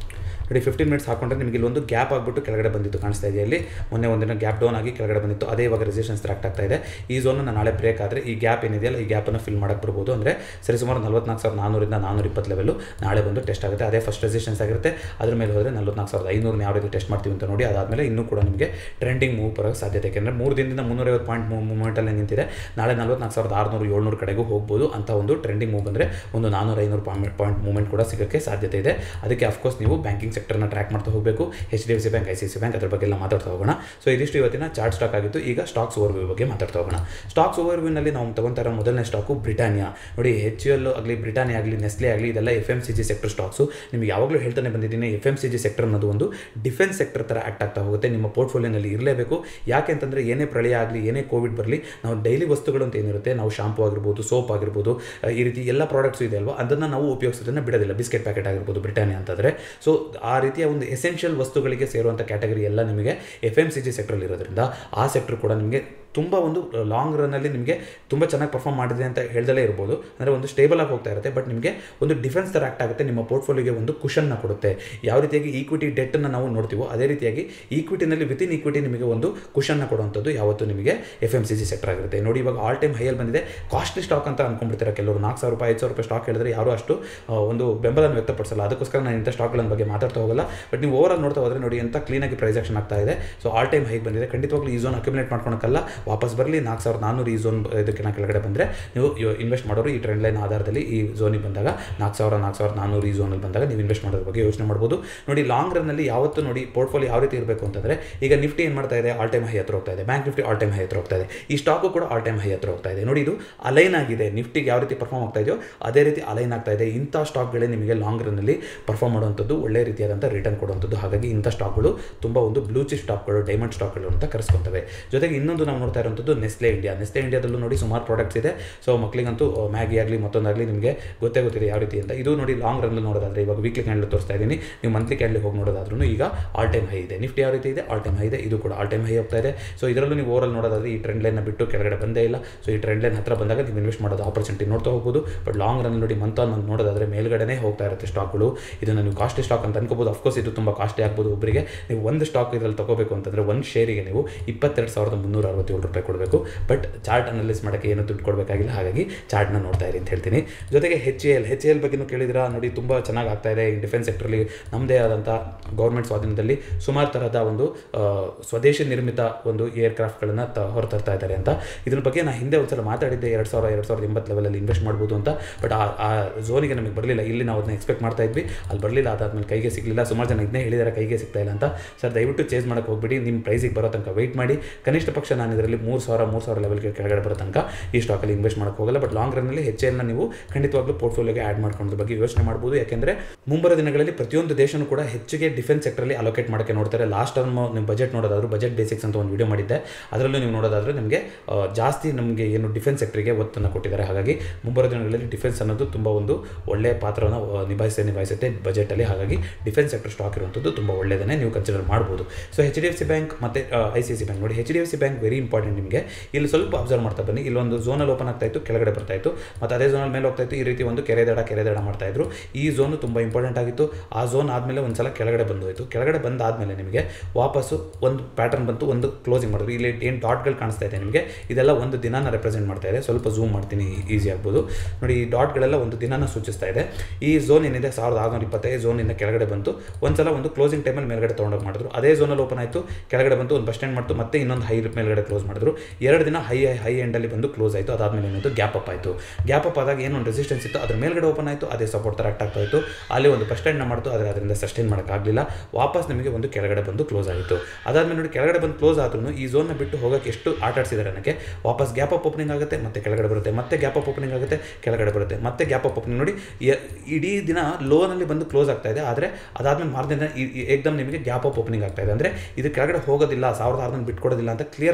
ನೋಡಿ ಫಿಫ್ಟೀನ್ ಮಿನಿಟ್ಸ್ ಹಾಕೊಂಡ್ರೆ ನಿಮಗೆ ಇಲ್ಲೊಂದು ಗ್ಯಾಪ್ ಆಗಿಬಿಟ್ಟು ಕೆಳಗಡೆ ಬಂದಿತ್ತು ಕಾಣಿಸ್ತಾ ಇದೆ ಇಲ್ಲಿ ಮೊನ್ನೆ ಒಂದಿನ ಗ್ಯಾಪ್ ಡೌನ್ ಆಗಿ ಕೆಳಗಡೆ ಬಂದಿತ್ತು ಅದೇ ಇವಾಗ ರೆಸಿಸ್ಟೆನ್ಸ್ ಟ್ರಾಕ್ಟ್ ಆಗ್ತಾ ಇದೆ ಈ ಝೋನನ್ನು ನಾಳೆ ಬ್ರೇಕ್ ಆದರೆ ಈ ಗ್ಯಾಪ್ ಏನಿದೆಯಲ್ಲ ಈ ಗ್ಯಾಪನ್ನು ಫಿಲ್ ಮಾಡಕ್ಕೆ ಬರ್ಬೋದು ಅಂದರೆ ಸರಿಸುಮಾರು ನಲ್ವತ್ನಾಲ್ಕು ಸಾವಿರದ ನಾನ್ನೂರಿಂದ ನಾನ್ನೂರ ಇಪ್ಪತ್ತು ಲೆವೆಲು ನಾಳೆ ಬಂದು ಟೆಸ್ಟ್ ಆಗುತ್ತೆ ಅದೇ ಫಸ್ಟ್ ರೆಸಿಸ್ಟೆನ್ಸ್ ಆಗಿರುತ್ತೆ ಅದ್ರ ಮೇಲೆ ಹೋದರೆ ನಲ್ವತ್ನಾಲ್ಕು ಸಾವಿರದ ಐನೂರನ್ನ ಯಾವ ರೀತಿ ಟೆಸ್ಟ್ ಮಾಡ್ತೀವಿ ಅಂತ ನೋಡಿ ಅದಾದಮೇಲೆ ಇನ್ನೂ ಕೂಡ ನಿಮಗೆ ಟ್ರೆಂಡಿಂಗ್ ಮೂವ್ ಬರೋಕ್ಕೆ ಸಾಧ್ಯತೆ ಯಾಕೆಂದರೆ ಮೂರು ದಿನದಿಂದ ಮುನ್ನೂರೈವತ್ತು ಪಾಯಿಂಟ್ ಮೂವ್ಮೆಂಟಲ್ಲಿ ನಿಂತಿದೆ ನಾಳೆ ನಲ್ವತ್ನಾಲ್ಕು ಸಾವಿರದ ಆರುನೂರು ಏಳ್ನೂರು ಕಡೆಗೂ ಹೋಗ್ಬೋದು ಅಂತ ಒಂದು ಟ್ರೆಂಡಿಂಗ್ ಮೂವ್ ಬಂದರೆ ಒಂದು ನಾನ್ನೂರ ಐನೂರು ಪಾಯಿಂಟ್ ಮೂವ್ಮೆಂಟ್ ಕೂಡ ಸಿಗೋಕ್ಕೆ ಸಾಧ್ಯತೆ ಇದೆ ಅದಕ್ಕೆ ಅಫ್ಕೋರ್ಸ್ ನೀವು ಬ್ಯಾಂಕಿಂಗ್ ಸೆಕ್ಟರ್ನ ಟ್ರ್ಯಾಕ್ ಮಾಡ್ತಾ ಹೋಗಬೇಕು H D F C bank I C C bank ಅದ್ರ ಬಗ್ಗೆ ಎಲ್ಲ ಮಾತಾಡ್ತಾ ಹೋಗೋಣ ಸೊ ಇದಿಷ್ಟು ಇವತ್ತಿನ ಚಾರ್ಟ್ ಸ್ಟಾಕ್ ಆಗಿತ್ತು ಈಗ ಸ್ಟಾಕ್ಸ್ ಓವರ್ವ್ಯೂ ಬಗ್ಗೆ ಮಾತಾಡ್ತಾ ಹೋಗೋಣ ಸ್ಟಾಕ್ಸ್ ಓವರ್ವ್ಯೂನಲ್ಲಿ ನಾವು ತಗೊಂತಾ ಇರೋ ಮೊದಲನೇ ಸ್ಟಾಕು ಬ್ರಿಟಾನಿಯಾ ನೋಡಿ ಎಚ್ ಯು ಎಲ್ ಆಗಲಿ ಬ್ರಿಟಾನಿಯಾ ಆಗಲಿ ನೆಸ್ಲೆ ಆಗಲಿ ಇದೆಲ್ಲ F M C G sector stocks ನಿಮಗೆ ಯಾವಾಗಲೂ ಹೇಳ್ತಾನೆ ಬಂದಿದ್ದೀನಿ F M C G sector ಅನ್ನೋದು ಒಂದು ಡಿಫೆನ್ಸ್ ಸೆಕ್ಟರ್ ಥರ ಆ್ಯಕ್ಟ್ ಆಗ್ತಾ ಹೋಗುತ್ತೆ ನಿಮ್ಮ ಪೋರ್ಟ್ಫೋಲಿಯೋನಲ್ಲಿ ಇರಲೇಬೇಕು ಯಾಕೆ ಅಂತಂದರೆ ಏನೇ ಪ್ರಳಯ ಆಗಲಿ ಏನೇ ಕೋವಿಡ್ ಬರಲಿ ನಾವು ಡೈಲಿ ವಸ್ತುಗಳು ಅಂತ ಏನಿರುತ್ತೆ ನಾವು ಶಾಂಪು ಆಗಿರ್ಬೋದು ಸೋಪ್ ಆಗಿರ್ಬೋದು ಅಹ್, ಈ ರೀತಿ ಎಲ್ಲ ಪ್ರಾಡಕ್ಟ್ಸ್ ಇದೆ ಅಲ್ವಾ ಅದನ್ನು ನಾವು ಉಪಯೋಗಿಸೋದನ್ನು ಬಿಡೋದಿಲ್ಲ ಬಿಸ್ಕೆಟ್ ಪ್ಯಾಕೆಟ್ ಆಗಿರ್ಬೋದು ಬ್ರಿಟಾನಿಯಾ ಅಂತಂದರೆ ಸೊ ಆ ರೀತಿಯ ಒಂದು ಎಸೆನ್ಷಿಯಲ್ ವಸ್ತುಗಳಿಗೆ ಸೇರುವಂಥ ಕ್ಯಾಟಗರಿ ಎಲ್ಲ ನಿಮಗೆ ಎಫ್ ಎಮ್ ಸಿ ಜಿ ಸೆಕ್ಟ್ರಲ್ಲಿ ಇರೋದ್ರಿಂದ ಆ ಸೆಕ್ಟರ್ ಕೂಡ ನಿಮಗೆ ತುಂಬ ಒಂದು ಲಾಂಗ್ ರನ್ನಲ್ಲಿ ನಿಮಗೆ ತುಂಬ ಚೆನ್ನಾಗಿ ಪರ್ಫಾರ್ಮ್ ಮಾಡಿದೆ ಅಂತ ಹೇಳ್ದಲೇ ಇರ್ಬೋದು ಅಂದರೆ ಒಂದು ಸ್ಟೇಬಲ್ ಆಗಿ ಹೋಗ್ತಾ ಇರುತ್ತೆ ಬಟ್ ನಿಮಗೆ ಒಂದು ಡಿಫೆನ್ಸ್ ಥರ ಆಕ್ಟ್ ಆಗುತ್ತೆ ನಿಮ್ಮ ಪೋರ್ಟ್ಫೋಲಿಯೋಗೆ ಒಂದು ಕುಷನ್ನ ಕೊಡುತ್ತೆ ಯಾವ ರೀತಿಯಾಗಿ ಈಕ್ವಿಟಿ ಡೆಟ್ಟನ್ನು ನಾವು ನೋಡ್ತೀವೋ ಅದೇ ರೀತಿಯಾಗಿ ಈಕ್ವಿಟಿನಲ್ಲಿ ವಿತಿನ್ ಈಕ್ವಿಟಿ ನಿಮಗೆ ಒಂದು ಕುಷನ್ನ ಕೊಡುವಂಥದ್ದು ಯಾವತ್ತು ನಿಮಗೆ F M C G sector ಆಗಿರುತ್ತೆ ನೋಡಿ ಇವಾಗ ಆಲ್ ಟೈಮ್ ಹೈಯಲ್ಲಿ ಬಂದಿದೆ ಕಾಸ್ಟ್ಲಿ ಸ್ಟಾಕ್ ಅಂತ ಅನ್ಕೊಂಡ್ಬಿಡ್ತಾರೆ ಕೆಲವರು ನಾಲ್ಕು ಸಾವಿರ ರೂಪಾಯಿ ಐದು ಸಾವಿರ ರೂಪಾಯಿ ಸ್ಟಾಕ್ ಹೇಳಿದ್ರೆ ಯಾರು ಅಷ್ಟು ಆ, ಒಂದು ಬೆಂಬಲವನ್ನು ವ್ಯಕ್ತಪಡಿಸಲ್ಲ ಅದಕ್ಕೋಸ್ಕರ ನಾನು ಇಂಥ ಸ್ಟಾಕ್ಗಳ ಬಗ್ಗೆ ಮಾತಾಡ್ತಾ ಹೋಗಲ್ಲ ಬಟ್ ನೀವು ಓವರ್ ನೋಡ್ತಾ ಹೋದ್ರೆ ನೋಡಿ ಎಂತ ಕ್ಲೀನಾಗಿ ಪ್ರೈಸ್ ಆಕ್ಷನ್ ಆಗ್ತಾ ಇದೆ ಸೊ ಆಲ್ ಟೈಮ್ ಹೈಗೆ ಬಂದಿದೆ ಖಂಡಿತವಾಗ್ಲೂ ಈ ಝೋನ್ ಅಕ್ಯುಮುಲೇಟ್ ಮಾಡ್ಕೊಳಕ್ಕಲ್ಲ ವಾಪಸ್ ಬರಲಿ ನಾಲ್ಕು ಸಾವಿರದ ನಾನ್ನೂರು ಈ ಝೋನ್ ಇದಕ್ಕಿಂತ ಕೆಳಗಡೆ ಬಂದರೆ ನೀವು ಇನ್ವೆಸ್ಟ್ ಮಾಡೋರು ಈ ಟ್ರೆಂಡ್ ಲೈನ್ ಆಧಾರದಲ್ಲಿ ಈ ಝೋನಿಗೆ ಬಂದಾಗ ನಾಲ್ಕು ಸಾವಿರ ನಾಲ್ಕು ಸಾವಿರದ ನಾನ್ನೂರು ಈ ಝೋನಲ್ಲಿ ಬಂದಾಗ ನೀವು ಇನ್ವೆಸ್ಟ್ ಮಾಡೋದ್ರ ಬಗ್ಗೆ ಯೋಚನೆ ಮಾಡ್ಬೋದು ನೋಡಿ ಲಾಂಗ್ ರನ್ನಲ್ಲಿ ಯಾವತ್ತು ನೋಡಿ ಪೋರ್ಟ್ಫೋಲಿಯೋ ಯಾವ ರೀತಿ ಇರಬೇಕು ಅಂತಂದರೆ ಈಗ ನಿಫ್ಟಿ ಏನು ಮಾಡ್ತಾ ಇದೆ ಆಲ್ ಟೈಮ್ ಹೈ ಹತ್ರ ಹೋಗ್ತಾ ಇದೆ bank Nifty all time high ಹತ್ರ ಹೋಗ್ತಾ ಇದೆ ಈ ಸ್ಟಾಕು ಕೂಡ ಆಲ್ ಟೈಮ್ ಹೈ ಹತ್ರ ಹೋಗ್ತಾ ಇದೆ ನೋಡಿ ಇದು ಅಲೈನ್ ಆಗಿದೆ ನಿಫ್ಟಿಗೆ ಯಾವ ರೀತಿ ಪರ್ಫಾರ್ಮ್ ಆಗ್ತಾ ಇದೆಯೋ ಅದೇ ರೀತಿ ಅಲೈನ್ ಆಗ್ತಾ ಇದೆ ಇಂಥ ಸ್ಟಾಕ್ಗಳೇ ನಿಮಗೆ ಲಾಂಗ್ ರನ್ನಲ್ಲಿ ಪರ್ಫಾರ್ಮ್ ಮಾಡುವಂಥದ್ದು ಒಳ್ಳೆ ರೀತಿಯಾದಂಥ ರಿಟರ್ನ್ ಕೊಡುವಂಥದ್ದು ಹಾಗಾಗಿ ಇಂಥ ಸ್ಟಾಕ್ಗಳು ತುಂಬ ಒಂದು ಬ್ಲೂ ಚಿಪ್ ಸ್ಟಾಕ್ಗಳು ಡೈಮಂಡ್ ಸ್ಟಾಕ್ಗಳು ಅಂತ ಕರೆಸ್ಕೊತವೆ ಜೊತೆಗೆ ಇನ್ನೊಂದು ನಾವು ನೋಡ್ತಾ ಇರುವಂಥದ್ದು ನೆಸ್ಲೆ ಇಂಡಿಯಾ ನೆಸ್ಲೆ ಇಂಡಿಯಾದಲ್ಲೂ ನೋಡಿ ಸುಮಾರು ಪ್ರಾಡಕ್ಟ್ಸ್ ಇದೆ ಸೊ ಮಕ್ಕಳಿಗಂತೂ ಮ್ಯಾಗಿ ಆಗಲಿ ಮತ್ತೊಂದಾಗಲಿ ನಿಮಗೆ ಗೊತ್ತೇ ಗೊತ್ತಿದೆ ಯಾವ ರೀತಿ ಅಂತ ಇದು ನೋಡಿ ಲಾಂಗ್ ರನ್ ನೋಡೋದಾದ್ರೆ ಇವಾಗ ವೀಕ್ಲಿ ಕ್ಯಾಂಡಲ್ ತೋರಿಸ್ತಾ ಇದ್ದೀನಿ ನೀವು ಮಂತ್ಲಿ ಕ್ಯಾಂಡಲ್ ಹೋಗಿ ನೋಡೋದಾದ್ರೂ ಈಗ ಆಲ್ ಟೈಮ್ ಹೈ ಇದೆ ನಿಫ್ಟಿ ಯಾವ ರೀತಿ ಇದೆ ಆಲ್ ಟೈಮ್ ಹೈ ಇದೆ ಇದು ಕೂಡ ಆಲ್ ಟೈಮ್ ಹೈ ಹೋಗ್ತಾ ಇದೆ ಸೊ ಇದರಲ್ಲೂ ನೀವು ಓವರಲ್ ನೋಡೋದಾದ್ರೆ ಈ ಟ್ರೆಂಡ್ ಲೈನ್ ಬಿಟ್ಟು ಕೆಳಗಡೆ ಬಂದೇ ಇಲ್ಲ ಸೊ ಈ ಟ್ರೆಂಡ್ ಲೈನ್ ಹತ್ರ ಬಂದಾಗ ನೀವು ಇನ್ವೆಸ್ಟ್ ಮಾಡೋದು ಆಪರ್ಚುನಿಟಿ ನೋಡ್ತಾ ಹೋಗ್ಬೋದು ಬಟ್ ಲಾಂಗ್ ರನ್ ನೋಡಿ ಮಂತ್ ಆನ್ ಮಂತ್ ನೋಡೋದಾದ್ರೆ ಮೇಲ್ಗಡೆನೇ ಹೋಗ್ತಾ ಇರುತ್ತೆ ಸ್ಟಾಕ್ಗಳು ಇದನ್ನು ನೀವು ಕಾಸ್ಟ್ಲಿ ಸ್ಟಾಕ್ ಅಂತ ಅನ್ಕೋಬೋದು ಅಫ್ಕೋರ್ಸ್ ಇದು ತುಂಬ ಕಾಸ್ಟ್ಲಿ ಆಗ್ಬೋದು ಒಬ್ಬರಿಗೆ ನೀವು ಒಂದು ಸ್ಟಾಕ್ ಇದರಲ್ಲಿ ತಗೋಬೇಕು ಅಂತಂದರೆ ಒಂದು ಶೇರಿಗೆ ನೀವು ಇಪ್ಪತ್ತೆರಡು ಸಾವಿರದ ಮುನ್ನೂರ ಅರವತ್ತೇಳು ರೂಪಾಯಿ ಕೊಡಬೇಕು ಬಟ್ ಚಾರ್ಟ್ ಅನಲೈಸ್ ಮಾಡೋಕ್ಕೆ ಏನು ದುಡ್ಡು ಕೊಡಬೇಕಾಗಿಲ್ಲ ಹಾಗಾಗಿ ಚಾರ್ಟ್ನ ನೋಡ್ತಾ ಇರಿ ಅಂತ ಹೇಳ್ತೀನಿ ಜೊತೆಗೆ ಹೆಚ್ ಎಲ್ ಹೆಚ್ ಎಲ್ ಬಗ್ಗೆನೂ ಕೇಳಿದಿರಾ ನೋಡಿ ತುಂಬ ಚೆನ್ನಾಗಿ ಆಗ್ತಾ ಇದೆ ಈ ಡಿಫೆನ್ಸ್ ಸೆಕ್ಟ್ರಲ್ಲಿ ನಮ್ಮದೇ ಆದಂಥ ಗೌರ್ಮೆಂಟ್ ಸ್ವಾಧೀನದಲ್ಲಿ ಸುಮಾರು ಥರದ ಒಂದು ಆ, ಸ್ವದೇಶಿ ನಿರ್ಮಿತ ಒಂದು ಏರ್ಕ್ರಾಫ್ಟ್ಗಳನ್ನು ತ ಹೊರತರ್ತಾ ಇದ್ದಾರೆ ಅಂತ ಇದ್ರ ಬಗ್ಗೆ ನಾನು ಹಿಂದೆ ಒಂದ್ಸಲ ಮಾತಾಡಿದ್ದೆ ಎರಡು ಸಾವಿರ ಎರಡು ಸಾವಿರದ ಎಂಬತ್ತು ಲೆವೆಲಲ್ಲಿ ಇನ್ವೆಸ್ಟ್ ಮಾಡ್ಬೋದು ಅಂತ ಬಟ್ ಆ ಆ ಝೋನಿಗೆ ನಮಗೆ ಬರಲಿಲ್ಲ ಇಲ್ಲಿ ನಾವು ಅದನ್ನ ಎಕ್ಸ್ಪೆಕ್ಟ್ ಮಾಡ್ತಾ ಇದ್ವಿ ಅಲ್ಲಿ ಬರಲಿಲ್ಲ ಅದಾದ್ಮೇಲೆ ಕೈಗೆ ಸಿಗಲಿಲ್ಲ ಸುಮಾರು ಜನ ಇದನ್ನೇ ಹೇಳಿದ್ದಾರೆ ಕೈಗೆ ಸಿಗ್ತಾ ಇಲ್ಲ ಅಂತ ಸರ್ ದಯವಿಟ್ಟು ಚೇಂಜ್ ಮಾಡೋಕ್ಕೆ ಹೋಗ್ಬಿಡಿ ನಿಮ್ಮ ಪ್ರೈಸಿಗೆ ಬರೋ ತನಕ ವೆಯ್ಟ್ ಮಾಡಿ ಕನಿಷ್ಠ ಪಕ್ಷ ನಾನು ಇದರಲ್ಲಿ ಮೂರು ಸಾವಿರ ಮೂರು ಸಾವಿರ ಲೆವೆಲ್ಗೆ ಕೆಳಗಡೆ ಬರೋ ತನಕ ಈ ಸ್ಟಾಕಲ್ಲಿ ಇನ್ವೆಸ್ಟ್ ಮಾಡೋಕ್ಕೆ ಹೋಗಲ್ಲ ಬಟ್ ಲಾಂಗ್ ರನ್ನಲ್ಲಿ ಹೆಚ್ ಎಲ್ನ ನೀವು ಖಂಡಿತವಾಗ್ಲೂ ಪೋರ್ಟ್ಫೋಲಿಯೋಗೆ ಆ್ಯಡ್ ಮಾಡ್ಕೊಳ್ಳೋದ್ರ ಬಗ್ಗೆ ಯೋಚನೆ ಮಾಡ್ಬೋದು ಯಾಕೆಂದರೆ ಮುಂಬರೋ ದಿನಗಳಲ್ಲಿ ಪ್ರತಿಯೊಂದು ದೇಶನೂ ಕೂಡ ಹೆಚ್ಚಿಗೆ ಡಿಫೆನ್ಸ್ ಸೆಕ್ಟರಲ್ಲಿ ಅಲೋಕೇಟ್ ಮಾಡೋಕ್ಕೆ ನೋಡ್ತಾರೆ ಲಾಸ್ಟ್ ಟರ್ಮ್ ನಿಮ್ಮ ಬಜೆಟ್ ನೋಡೋದಾದ್ರು ಬಜೆಟ್ ಬೇಸಿಕ್ಸ್ ಅಂತ ಒಂದು ವಿಡಿಯೋ ಮಾಡಿದ್ದೆ ಅದರಲ್ಲೂ ನೀವು ನೋಡೋದಾದ್ರೆ ನಿಮಗೆ ಆ, ಜಾಸ್ತಿ ನಮಗೆ ಏನು ಡಿಫೆನ್ಸ್ ಸೆಕ್ಟರಿಗೆ ಒತ್ತನ್ನು ಕೊಟ್ಟಿದ್ದಾರೆ ಹಾಗಾಗಿ ಮುಂಬರೋ ದಿನಗಳಲ್ಲಿ ಡಿಫೆನ್ಸ್ ಅನ್ನೋದು ತುಂಬ ಒಂದು ಒಳ್ಳೆಯ ಪಾತ್ರವನ್ನು ಆ, ನಿಭಾಯಿಸೇ ನಿಭಾಯಿಸುತ್ತೆ ಬಜೆಟಲ್ಲಿ ಹಾಗಾಗಿ ಡಿಫೆನ್ಸ್ ಸೆಕ್ಟರ್ ಸ್ಟಾಕ್ ಇರುವಂಥದ್ದು ತುಂಬ ಒಳ್ಳೆಯದನ್ನೇ ನೀವು ಕನ್ಸಿಡರ್ ಮಾಡ್ಬೋದು so H D F C bank ಮತ್ತು ಐ ಸಿ ಸಿ ಬ್ಯಾಂಕ್ ನೋಡಿ H D F C bank very important ನಿಮಗೆ ಇಲ್ಲಿ ಸ್ವಲ್ಪ ಅಬ್ಸರ್ವ್ ಮಾಡ್ತಾ ಬನ್ನಿ ಇಲ್ಲೊಂದು ಝೋನಲ್ಲಿ ಓಪನ್ ಆಗ್ತಾ ಇತ್ತು ಕೆಳಗಡೆ ಬರ್ತಾ ಇತ್ತು ಮತ್ತು ಅದೇ ಝೋನಲ್ಲಿ ಮೇಲೆ ಹೋಗ್ತಾ ಇತ್ತು ಈ ರೀತಿ ಒಂದು ಕೆರೆ ದಡ ಕೆರೆ ದಡ ಮಾಡ್ತಾ ಇದ್ರು ಈ ಝೋನು ತುಂಬ ಇಂಪಾರ್ಟೆಂಟ್ ಆಗಿತ್ತು ಆ ಝೋನ್ ಆದಮೇಲೆ ಒಂದು ಸಲ ಕೆಳಗಡೆ ಬಂದು ಹೋಯಿತು ಕೆಳಗಡೆ ಬಂದಾದಮೇಲೆ ನಿಮಗೆ ವಾಪಸ್ಸು ಒಂದು ಪ್ಯಾಟರ್ನ್ ಬಂತು ಒಂದು ಕ್ಲೋಸಿಂಗ್ ಮಾಡಿದ್ರು ಇಲ್ಲಿ ಏನು ಡಾಟ್ಗಳು ಕಾಣಿಸ್ತಾ ಇದೆ ನಿಮಗೆ ಇದೆಲ್ಲ ಒಂದು ದಿನಾನ ರೆಪ್ರೆಸೆಂಟ್ ಮಾಡ್ತಾ ಇದೆ ಸ್ವಲ್ಪ ಝೂಮ್ ಮಾಡ್ತೀನಿ ಈಸಿ ಆಗ್ಬೋದು ನೋಡಿ ಈ ಡಾಟ್ಗಳೆಲ್ಲ ಒಂದು ದಿನಾನ ಸೂಚಿಸ್ತಾ ಇದೆ ಈ ಝೋನ್ ಏನಿದೆ ಸಾವಿರದ ಆರುನೂರ ಇಪ್ಪತ್ತೈದು ಝೋನಿಂದ ಕೆಳಗಡೆ ಬಂತು ಒಂದ್ಸಲ ಒಂದು ಕ್ಲೋಸಿಂಗ್ ಟೈಮಲ್ಲಿ ಮೇಲ್ಗಡೆ ತೊಗೊಂಡೋಗಿ ಮಾಡಿದ್ರು ಅದೇ ಝೋನಲ್ಲಿ ಓಪನ್ ಆಯಿತು ಕೆಳಗಡೆ ಬಂತು ಒಂದು ಬಸ್ ಸ್ಟ್ಯಾಂಡ್ ಮಾಡ್ತು ಮತ್ತೆ ಇನ್ನೊಂದು ಹೈ ಮೇಲ್ಗಡೆ ಕ್ಲೋಸ್ ಮಾಡಿದ್ರು ಎರಡು ದಿನ ಹೈ ಹೈ ಎಂಡಲ್ಲಿ ಬಂದು ಕ್ಲೋಸ್ ಆಯಿತು ಅದಾದಮೇಲೆ ಏನಾಯಿತು ಗ್ಯಾಪ್ ಅಪ್ ಆಯಿತು ಗ್ಯಾಪ್ ಅಪ್ ಆದಾಗ ಏನೊಂದು ರೆಸಿಸ್ಟೆನ್ಸ್ ಇತ್ತು ಅದ್ರ ಮೇಲ್ಗಡೆ ಓಪನ್ ಆಯಿತು ಅದೇ ಸಪೋರ್ಟ್ ಥರ ಆಕ್ಟ್ ಆಗ್ತಾ ಇತ್ತು ಅಲ್ಲಿ ಒಂದು ಬಸ್ ಸ್ಟ್ಯಾಂಡ್ನ ಮಾಡ್ತು ಆದರೆ ಅದರಿಂದ ಸಸ್ಟೈನ್ ಮಾಡೋಕ್ಕಾಗಲಿಲ್ಲ ವಾಪಸ್ ನಿಮಗೆ ಒಂದು ಕೆಳಗಡೆ ಬಂದು ಕ್ಲೋಸ್ ಆಯಿತು ಅದಾದಮೇಲೆ ನೋಡಿ ಕೆಳಗಡೆ ಬಂದು ಕ್ಲೋಸ್ ಆದ್ರೂ ಈ ಝೋನ್ನ ಬಿಟ್ಟು ಹೋಗೋಕ್ಕೆ ಎಷ್ಟು ಆಟ ಆಡಿಸಿದ್ದಾರೆ ನನಗೆ ವಾಪಸ್ ಗ್ಯಾಪ್ ಅಪ್ ಓಪನಿಂಗ್ ಆಗುತ್ತೆ ಮತ್ತೆ ಕೆಳಗಡೆ ಬರುತ್ತೆ ಮತ್ತೆ ಗ್ಯಾಪ್ ಅಪ್ ಓಪನಿಂಗ್ ಆಗುತ್ತೆ ಕೆಳಗಡೆ ಬರುತ್ತೆ ಮತ್ತೆ ಗ್ಯಾಪ್ ಅಪ್ ಓಪನಿಂಗ್ ನೋಡಿ ಯ- ಇಡೀ ದಿನ ಲೋನಲ್ಲಿ ಬಂದು ಕ್ಲೋಸ್ ಆಗ್ತಾ ಇದೆ ಆದರೆ ಅದಾದಮೇಲೆ ಮಾರ್ದಿನ ಏಕ್ದಮ್ ನಿಮಗೆ ಗ್ಯಾಪ್ ಅಪ್ ಓಪನಿಂಗ್ ಆಗ್ತಾ ಇದೆ ಅಂದರೆ ಇದು ಕೆಳಗಡೆ ಹೋಗೋದಿಲ್ಲ ಸಾವಿರದ ಆರುನೂರು ಬಿಟ್ಕೊಡೋದಿಲ್ಲ ಅಂತ ಕ್ಲಿಯರ್ ಕಟ್ಟಾಗಿ ನಿಮಗೆ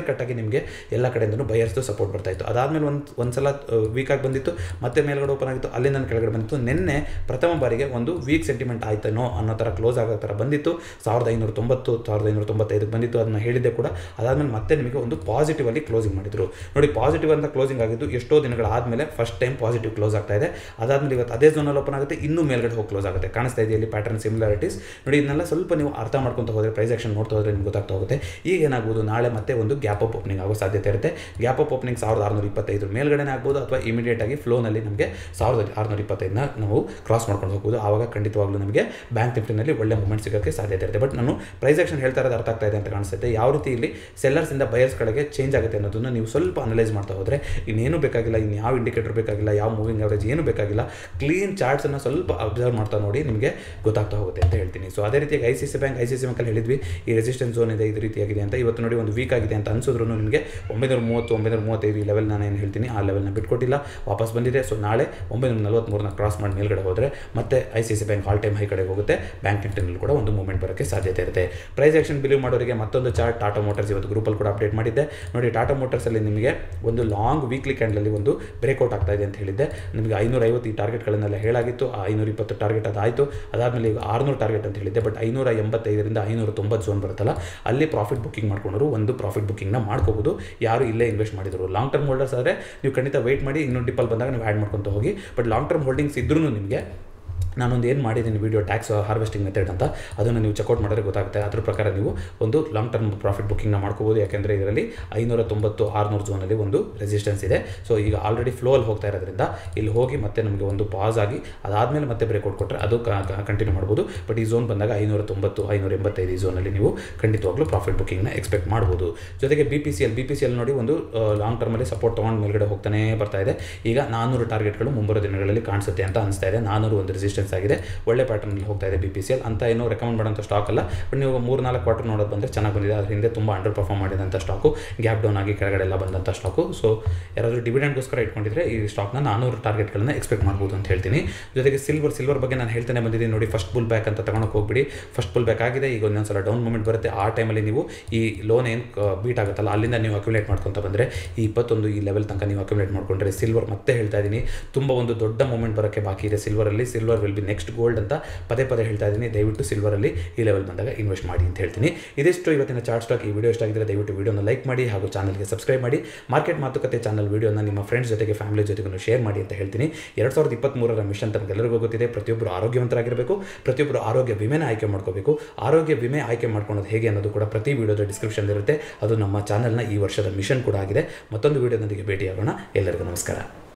ನಿಮಗೆ ಎಲ್ಲ ಕಡೆಯಿಂದನೂ ಬಯರ್ಸ್ದು ಸಪೋರ್ಟ್ ಬರ್ತಾ ಇತ್ತು ಅದಾದಮೇಲೆ ಒಂದು ಒಂದು ಸಲ ವೀಕಾಗಿ ಬಂದಿತ್ತು ಮತ್ತೆ ಮೇಲ್ಗಡೆ ಓಪನ್ ಆಗಿತ್ತು ಅಲ್ಲಿಂದ ಕೆಳಗಡೆ ಬಂದಿತ್ತು ನಿನ್ನೆ ಪ್ರಥಮ ಬಾರಿಗೆ ಒಂದು ವೀಕ್ ಸೆಂಟಿಮೆಂಟ್ ಆಯ್ತೇನೋ ಅನ್ನೋ ಥರ ಕ್ಲೋಸ್ ಆಗೋ ಥರ ಬಂದಿತ್ತು ಸಾವಿರದ ಐನೂರ ತೊಂಬತ್ತು ಸಾವಿರದ ಐನೂರ ತೊಂಬತ್ತೈದಕ್ಕೆ ಬಂದಿತ್ತು ಅದನ್ನ ಹೇಳಿದ್ದೆ ಕೂಡ ಅದಾದಮೇಲೆ ಮತ್ತೆ ನಿಮಗೆ ಒಂದು ಪಾಸಿಟಿವ್ ಅಲ್ಲಿ ಕ್ಲೋಸಿಂಗ್ ಮಾಡಿದ್ರು ನೋಡಿ ಪಾಸಿಟಿವ್ ಅಂತ ಕ್ಲೋಸಿಂಗ್ ಆಗಿದ್ದು ಎಷ್ಟೋ ದಿನಗಳಾದಮೇಲೆ ಫಸ್ಟ್ ಟೈಮ್ ಪಾಸಿಟಿವ್ ಕ್ಲೋಸ್ ಆಗ್ತಾ ಇದೆ ಅದಾದಮೇಲೆ ಇವತ್ತು ಅದೇ ಝೋನಲ್ಲಿ ಓಪನ್ ಆಗುತ್ತೆ ಇನ್ನೂ ಮೇಲ್ಗಡೆ ಹೋಗಿ ಕ್ಲೋಸ್ ಆಗುತ್ತೆ ಕಾಣಿಸ್ತಾ ಇದೆ ಇಲ್ಲಿ ಪ್ಯಾಟರ್ನ್ ಸಿಮಿಲಾರಿಟೀಸ್ ನೋಡಿ ಇದನ್ನೆಲ್ಲ ಸ್ವಲ್ಪ ನೀವು ಅರ್ಥ ಮಾಡ್ಕೊಂತ ಹೋದರೆ ಪ್ರೈಸ್ ಆಕ್ಷನ್ ನೋಡ್ತಾ ಹೋದರೆ ನಿಮ್ಗೆ ಗೊತ್ತಾಗ್ತಾ ಹೋಗುತ್ತೆ ಈಗ ಏನಾಗ್ಬೋದು ನಾಳೆ ಮತ್ತೆ ಒಂದು ಗ್ಯಾಪ್ ಅಪ್ ಓಪನಿಂಗ್ ಆಗೋ ಸಾಧ್ಯತೆ ಇರುತ್ತೆ ಗ್ಯಾಪ್ ಅಪ್ ಓಪನಿಂಗ್ ಸಾವಿರದ ಆರುನೂರ ಇಪ್ಪತ್ತೈದು ಮೇಲ್ಗಡೆ ಆಗ್ಬೋದು ಅಥವಾ ಇಮಿಡಿಯೇಟ್ ಆಗಿ ಫ್ಲೋನಲ್ಲಿ ನಮಗೆ ಸಾವಿರದ ಆರುನೂರ ಇಪ್ಪತ್ತೈದನ್ನ ನಾವು ಕ್ರಾಸ್ ಮಾಡ್ಕೊಂಡು ಹೋಗ್ಬೋದು ಆವಾಗ ಖಂಡಿತವಾಗ್ಲೂ ನಮಗೆ ಬ್ಯಾಂಕ್ ನಿಫ್ಟಿನಲ್ಲಿ ಒಳ್ಳೆ ಮೂಮೆಂಟ್ ಸಿಗೋಕ್ಕೆ ಸಾಧ್ಯತೆ ಇರುತ್ತೆ ಬಟ್ ನಾನು ಪ್ರೈಸ್ ಆಕ್ಷನ್ ಹೇಳ್ತಾ ಇರೋದು ಅರ್ಥ ಆಗ್ತಾ ಇದೆ ಅಂತ ಕಾಣಿಸುತ್ತೆ ಯಾವ ರೀತಿ ಇಲ್ಲಿ ಸೆಲ್ಲರ್ಸಿಂದ ಬಯರ್ಸ್ ಕಡೆಗೆ ಚೇಂಜ್ ಆಗುತ್ತೆ ಅನ್ನೋದನ್ನು ನೀವು ಸ್ವಲ್ಪ ಅನಲೈಸ್ ಮಾಡ್ತಾ ಹೋದರೆ ಇನ್ನೇನು ಬೇಕಾಗಿಲ್ಲ ಇನ್ನು ಯಾವ ಇಂಡಿಕೇಟರ್ ಬೇಕಾಗಿಲ್ಲ ಯಾವ ಮೂವಿಂಗ್ ಅವರೇಜ್ ಏನು ಬೇಕಾಗಿಲ್ಲ ಕ್ಲೀನ್ ಚಾರ್ಟ್ಸನ್ನು ಸ್ವಲ್ಪ ಅಬ್ಸರ್ವ್ ಮಾಡ್ತಾ ನೋಡಿ ನಿಮಗೆ ಗೊತ್ತಾಗ್ತಾ ಹೋಗುತ್ತೆ ಅಂತ ಹೇಳ್ತೀನಿ ಸೊ ಅದೇ ರೀತಿಯಾಗಿ I C C bank I C C ಬ್ಯಾಂಕಲ್ಲಿ ಹೇಳಿದ್ವಿ ಈ ರೆಸಿಸ್ಟೆನ್ಸ್ ಝೋನ್ ಇದೆ ಇದು ರೀತಿಯಾಗಿದೆ ಅಂತ ಇವತ್ತು ನೋಡಿ ಒಂದು ವೀಕ್ ಆಗಿದೆ ಅಂತ ಅನ್ಸಿದ್ರು ನಿಮಗೆ ಒಂಬೈನೂರ ಮೂವತ್ತು ಒಂಬೈನೂರ ಮೂವತ್ತೈದು ಈ ಲೆವೆಲ್ ನಾನು ಏನು ಹೇಳ್ತೀನಿ ಆ ಲೆವೆಲ್ನ ಬಿಟ್ಕೊಟ್ಟಿಲ್ಲ ವಾಪಸ್ ಬಂದಿದೆ ಸೊ ನಾಳೆ ಒಂಬೈನೂರ ನಲವತ್ತ್ಮೂರನ್ನ ಕ್ರಾಸ್ ಮಾಡಿ ಮೇಲ್ಗಡೆ ಹೋದರೆ ಮತ್ತೆ I C C bank all time high ಕಡೆಗೆ ಹೋಗುತ್ತೆ ಬ್ಯಾಂಕ್ ನಿಫ್ಟಿನಲ್ಲಿ ಕೂಡ ಒಂದು ಮೂವ್ಮೆಂಟ್ ಬರೋಕ್ಕೆ ಸಾಧ್ಯತೆ ಇರುತ್ತೆ ಪ್ರೈಸ್ ಆಕ್ಷನ್ ಬಿಲೀವ್ ಮಾಡೋರಿಗೆ ಮತ್ತೊಂದು ಚಾರ್ಟ್ ಟಾಟಾ ಮೋಟರ್ಸ್ ಇವತ್ತು ಗ್ರೂಪಲ್ಲಿ ಕೂಡ ಅಪ್ಡೇಟ್ ಮಾಡಿದ್ದೆ ನೋಡಿ ಟಾಟಾ ಮೋಟರ್ಸಲ್ಲಿ ನಿಮಗೆ ಒಂದು ಲಾಂಗ್ ವೀಕ್ಲಿ ಕ್ಯಾಂಡಲಲ್ಲಿ ಒಂದು ಬ್ರೇಕ್ಔಟ್ ಆಗ್ತಾ ಇದೆ ಅಂತ ಹೇಳಿದ್ದೆ ನಿಮಗೆ ಐನೂರ ಐವತ್ತು ಈ ಟಾರ್ಗೆಟ್ಗಳನ್ನೆಲ್ಲ ಹೇಳಾಗಿತ್ತು ಆ ಐನೂರ ಇಪ್ಪತ್ತು ಟಾರ್ಗೆಟ್ ಅದಾಯಿತು ಅದಾದಮೇಲೆ ಈಗ ಆರುನೂರು ಟಾರ್ಗೆಟ್ ಅಂತ ಹೇಳಿದ್ದೆ ಬಟ್ ಐನೂರ ಎಂಬತ್ತೈದರಿಂದ ಐನೂರ ತೊಂಬತ್ತು ಝೋನ್ ಬರುತ್ತಲ್ಲ ಅಲ್ಲಿ ಪ್ರಾಫಿಟ್ ಬುಕ್ಕಿಂಗ್ ಮಾಡ್ಕೊಂಡ್ರು ಒಂದು ಪ್ರಾಫಿಟ್ ಬುಕ್ಕಿಂಗ್ನ ಮಾಡ್ಕೋಬೋದು ಯಾರು ಇಲ್ಲೇ ಇನ್ವೆಸ್ಟ್ ಮಾಡಿದ್ರು ಲಾಂಗ್ ಟರ್ಮ್ ಹೋಲ್ಡರ್ಸ್ ಆದರೆ ನೀವು ಖಂಡಿತ ವೆಯ್ಟ್ ಮಾಡಿ ಇನ್ನೊಂದು ಡಿಪ್ಪಲ್ ಬಂದಾಗ ನೀವು ಆ್ಯಡ್ ಮಾಡ್ಕೊತ ಹೋಗಿ ಬಟ್ ಲಾಂಗ್ ಟರ್ಮ್ ಹೋಲ್ಡಿಂಗ್ಸ್ ಇದ್ರೂ ನಿಮಗೆ ನಾನೊಂದು ಏನು ಮಾಡಿದ್ದೀನಿ ವಿಡಿಯೋ ಟ್ಯಾಕ್ಸ್ ಹಾರ್ವೆಸ್ಟಿಂಗ್ ಮೆಥಡ್ ಅಂತ ಅದನ್ನು ನೀವು ಚೆಕ್ಔಟ್ ಮಾಡಿದ್ರೆ ಗೊತ್ತಾಗುತ್ತೆ ಅದ್ರ ಪ್ರಕಾರ ನೀವು ಒಂದು ಲಾಂಗ್ ಟರ್ಮ್ ಪ್ರಾಫಿಟ್ ಬುಕ್ಕಿಂಗ್ನ ಮಾಡ್ಕೋಬೋದು ಯಾಕೆಂದರೆ ಇದರಲ್ಲಿ ಐನೂರ ತೊಂಬತ್ತು ಆರುನೂರು ಝೋನಲ್ಲಿ ಒಂದು ರೆಸಿಸ್ಟೆನ್ಸ್ ಇದೆ ಸೊ ಈಗ ಆಲ್ರೆಡಿ ಫ್ಲೋ ಅಲ್ಲಿ ಹೋಗ್ತಾ ಇರೋದ್ರಿಂದ ಇಲ್ಲಿ ಹೋಗಿ ಮತ್ತೆ ನಮಗೆ ಒಂದು ಪಾಸ್ ಆಗಿ ಅದಾದಮೇಲೆ ಮತ್ತೆ ಬ್ರೇಕ್ಔಟ್ ಕೊಟ್ಟರೆ ಅದು ಕಂಟಿನ್ಯೂ ಮಾಡ್ಬೋದು ಬಟ್ ಈ ಝೋನ್ ಬಂದಾಗ ಐನೂರ ತೊಂಬತ್ತು ಐನೂರ ಎಂಬತ್ತೈದು ಈ ಝೋನಲ್ಲಿ ನೀವು ಖಂಡಿತವಾಗ್ಲೂ ಪ್ರಾಫಿಟ್ ಬುಕ್ಕಿಂಗ್ನ ಎಕ್ಸ್ಪೆಕ್ಟ್ ಮಾಡ್ಬೋದು ಜೊತೆಗೆ B P C L B P C L ನೋಡಿ ಒಂದು ಲಾಂಗ್ ಟರ್ಮಲ್ಲಿ ಸಪೋರ್ಟ್ ತೊಗೊಂಡು ಮೇಲ್ಗಡೆ ಹೋಗ್ತಾನೆ ಬರ್ತಾ ಇದೆ ಈಗ ನಾನ್ನೂರು ಟಾರ್ಗೆಟ್ಗಳು ಮುಂಬರುವ ದಿನಗಳಲ್ಲಿ ಕಾಣಿಸುತ್ತೆ ಅಂತ ಅನಿಸ್ತಾ ಇದೆ ನಾನ್ನೂರು ಒಂದು ರೆಸಿಸ್ಟೆನ್ಸ್ ಆಗಿದೆ ಒಳ್ಳೆ ಪ್ಯಾಟರ್ನಲ್ಲಿ ಹೋಗ್ತಾ ಇದೆ ಬಿ ಪಿ ಸಿ ಎಲ್ ಅಂತ ಏನು ರೆಕಮೆಂಡ್ ಮಾಡೋಂಥ ಸ್ಟಾಕ್ ಅಲ್ಲ ಬಟ್ ನೀವು ಮೂರು ನಾಲ್ಕು ಕ್ವಾರ್ಟರ್ ನೋಡೋದು ಬಂದರೆ ಚೆನ್ನಾಗಿ ಬಂದಿದೆ ಅದ್ರ ಹಿಂದೆ ತುಂಬ ಅಂಡರ್ ಪರ್ಫಾರ್ಮ್ ಮಾಡಿದಂಥ ಸ್ಟಾಕು ಗ್ಯಾಪ್ ಡೌನ್ ಆಗಿ ಕೆಳಗಡೆ ಎಲ್ಲ ಬಂದಂಥ ಸ್ಟಾಕು ಸೊ ಯಾರಾದರೂ ಡಿವಿಡೆಂಡ್ಗೋಸ್ಕರ ಇಟ್ಕೊಂಡಿದ್ರೆ ಈ ಸ್ಟಾಕ್ನ ನಾನ್ನೂರು ಟಾರ್ಗೆಟ್ಗಳನ್ನ ಎಕ್ಸ್ಪೆಕ್ಟ್ ಮಾಡ್ಬೋದು ಅಂತ ಹೇಳ್ತೀನಿ ಜೊತೆಗೆ ಸಿಲ್ವರ್ ಸಿಲ್ವರ್ ಬಗ್ಗೆ ನಾನು ಹೇಳ್ತಾನೆ ಬಂದಿದ್ದೀನಿ ನೋಡಿ ಫಸ್ಟ್ ಬುಲ್ ಬ್ಯಾಕ್ ಅಂತ ತಗೊಳಕ್ಕೆ ಹೋಗ್ಬಿಡಿ ಫಸ್ಟ್ ಬುಲ್ ಬ್ಯಾಕ್ ಆಗಿದೆ ಈಗ ಒಂದೊಂದ್ಸಲ ಡೌನ್ ಮೂಮೆಂಟ್ ಬರುತ್ತೆ ಆ ಟೈಮಲ್ಲಿ ನೀವು ಈ ಲೋನ್ ಏನು ಬೀಟ್ ಆಗುತ್ತಲ್ಲ ಅಲ್ಲಿಂದ ನೀವು ಅಕ್ಯುಲೇಟ್ ಮಾಡ್ಕೊತ ಬಂದರೆ ಈ ಇಪ್ಪತ್ತೊಂದು ಈ ಲೆವೆಲ್ ತನಕ ನೀವು ಅಕ್ಯುಲೇಟ್ ಮಾಡ್ಕೊಂಡ್ರೆ ಸಿಲ್ವರ್ ಮತ್ತೆ ಹೇಳ್ತಾ ಇದ್ದೀನಿ ತುಂಬ ಒಂದು ದೊಡ್ಡ ಮೂಮೆಂಟ್ ಬರೋಕ್ಕೆ ಬಾಕಿ ಇದೆ ಸಿಲ್ವರಲ್ಲಿ silver will be next gold ಅಂತ ಪದೇ ಪದೇ ಹೇಳ್ತಾ ಇದ್ದೀನಿ ದಯವಿಟ್ಟು ಸಿಲ್ವರಲ್ಲಿ ಈ ಲೆವೆಲ್ ಬಂದಾಗ ಇನ್ವೆಸ್ಟ್ ಮಾಡಿ ಅಂತ ಹೇಳ್ತೀನಿ ಇದಿಷ್ಟು ಇವತ್ತಿನ ಚಾರ್ಟ್ ಸ್ಟಾಕ್ ಈ ವಿಡಿಯೋ ಇಷ್ಟ ಆಗಿದ್ರೆ ದಯವಿಟ್ಟು ವಿಡಿಯೋನ ಲೈಕ್ ಮಾಡಿ ಹಾಗೂ ಚಾನಲ್ಗೆ ಸಬ್ಸ್ಕ್ರೈಬ್ ಮಾಡಿ ಮಾರ್ಕೆಟ್ ಮಾತುಕತೆ ಚಾನಲ್ ವಿಡಿಯೋನ ನಿಮ್ಮ ಫ್ರೆಂಡ್ಸ್ ಜೊತೆಗೆ ಫ್ಯಾಮಿಲಿ ಜೊತೆಗೂ ಶೇರ್ ಮಾಡಿ ಅಂತ ಹೇಳ್ತೀನಿ ಎರಡು ಸಾವಿರದ ಇಪ್ಪತ್ತ್ಮೂರರ ಮಿಷನ್ ತಮಗೆಲ್ಲರಿಗೂ ಗೊತ್ತಿದೆ ಪ್ರತಿಯೊಬ್ಬರು ಆರೋಗ್ಯವಂತರಾಗಿರಬೇಕು ಪ್ರತಿಯೊಬ್ಬರು ಆರೋಗ್ಯ ವಿಮೆನ ಆಯ್ಕೆ ಮಾಡ್ಕೋಬೇಕು ಆರೋಗ್ಯ ವಿಮೆ ಆಯ್ಕೆ ಮಾಡ್ಕೊಳ್ಳೋದು ಹೇಗೆ ಅನ್ನೋದು ಕೂಡ ಪ್ರತಿ ವಿಡಿಯೋದ ಡಿಸ್ಕ್ರಿಪ್ಷನ್ ಇರುತ್ತೆ ಅದು ನಮ್ಮ ಚಾನಲ್ನ ಈ ವರ್ಷದ ಮಿಷನ್ ಕೂಡ ಆಗಿದೆ ಮತ್ತೊಂದು ವಿಡಿಯೋದೊಂದಿಗೆ ಭೇಟಿಯಾಗೋಣ ಎಲ್ಲರಿಗೂ ನಮಸ್ಕಾರ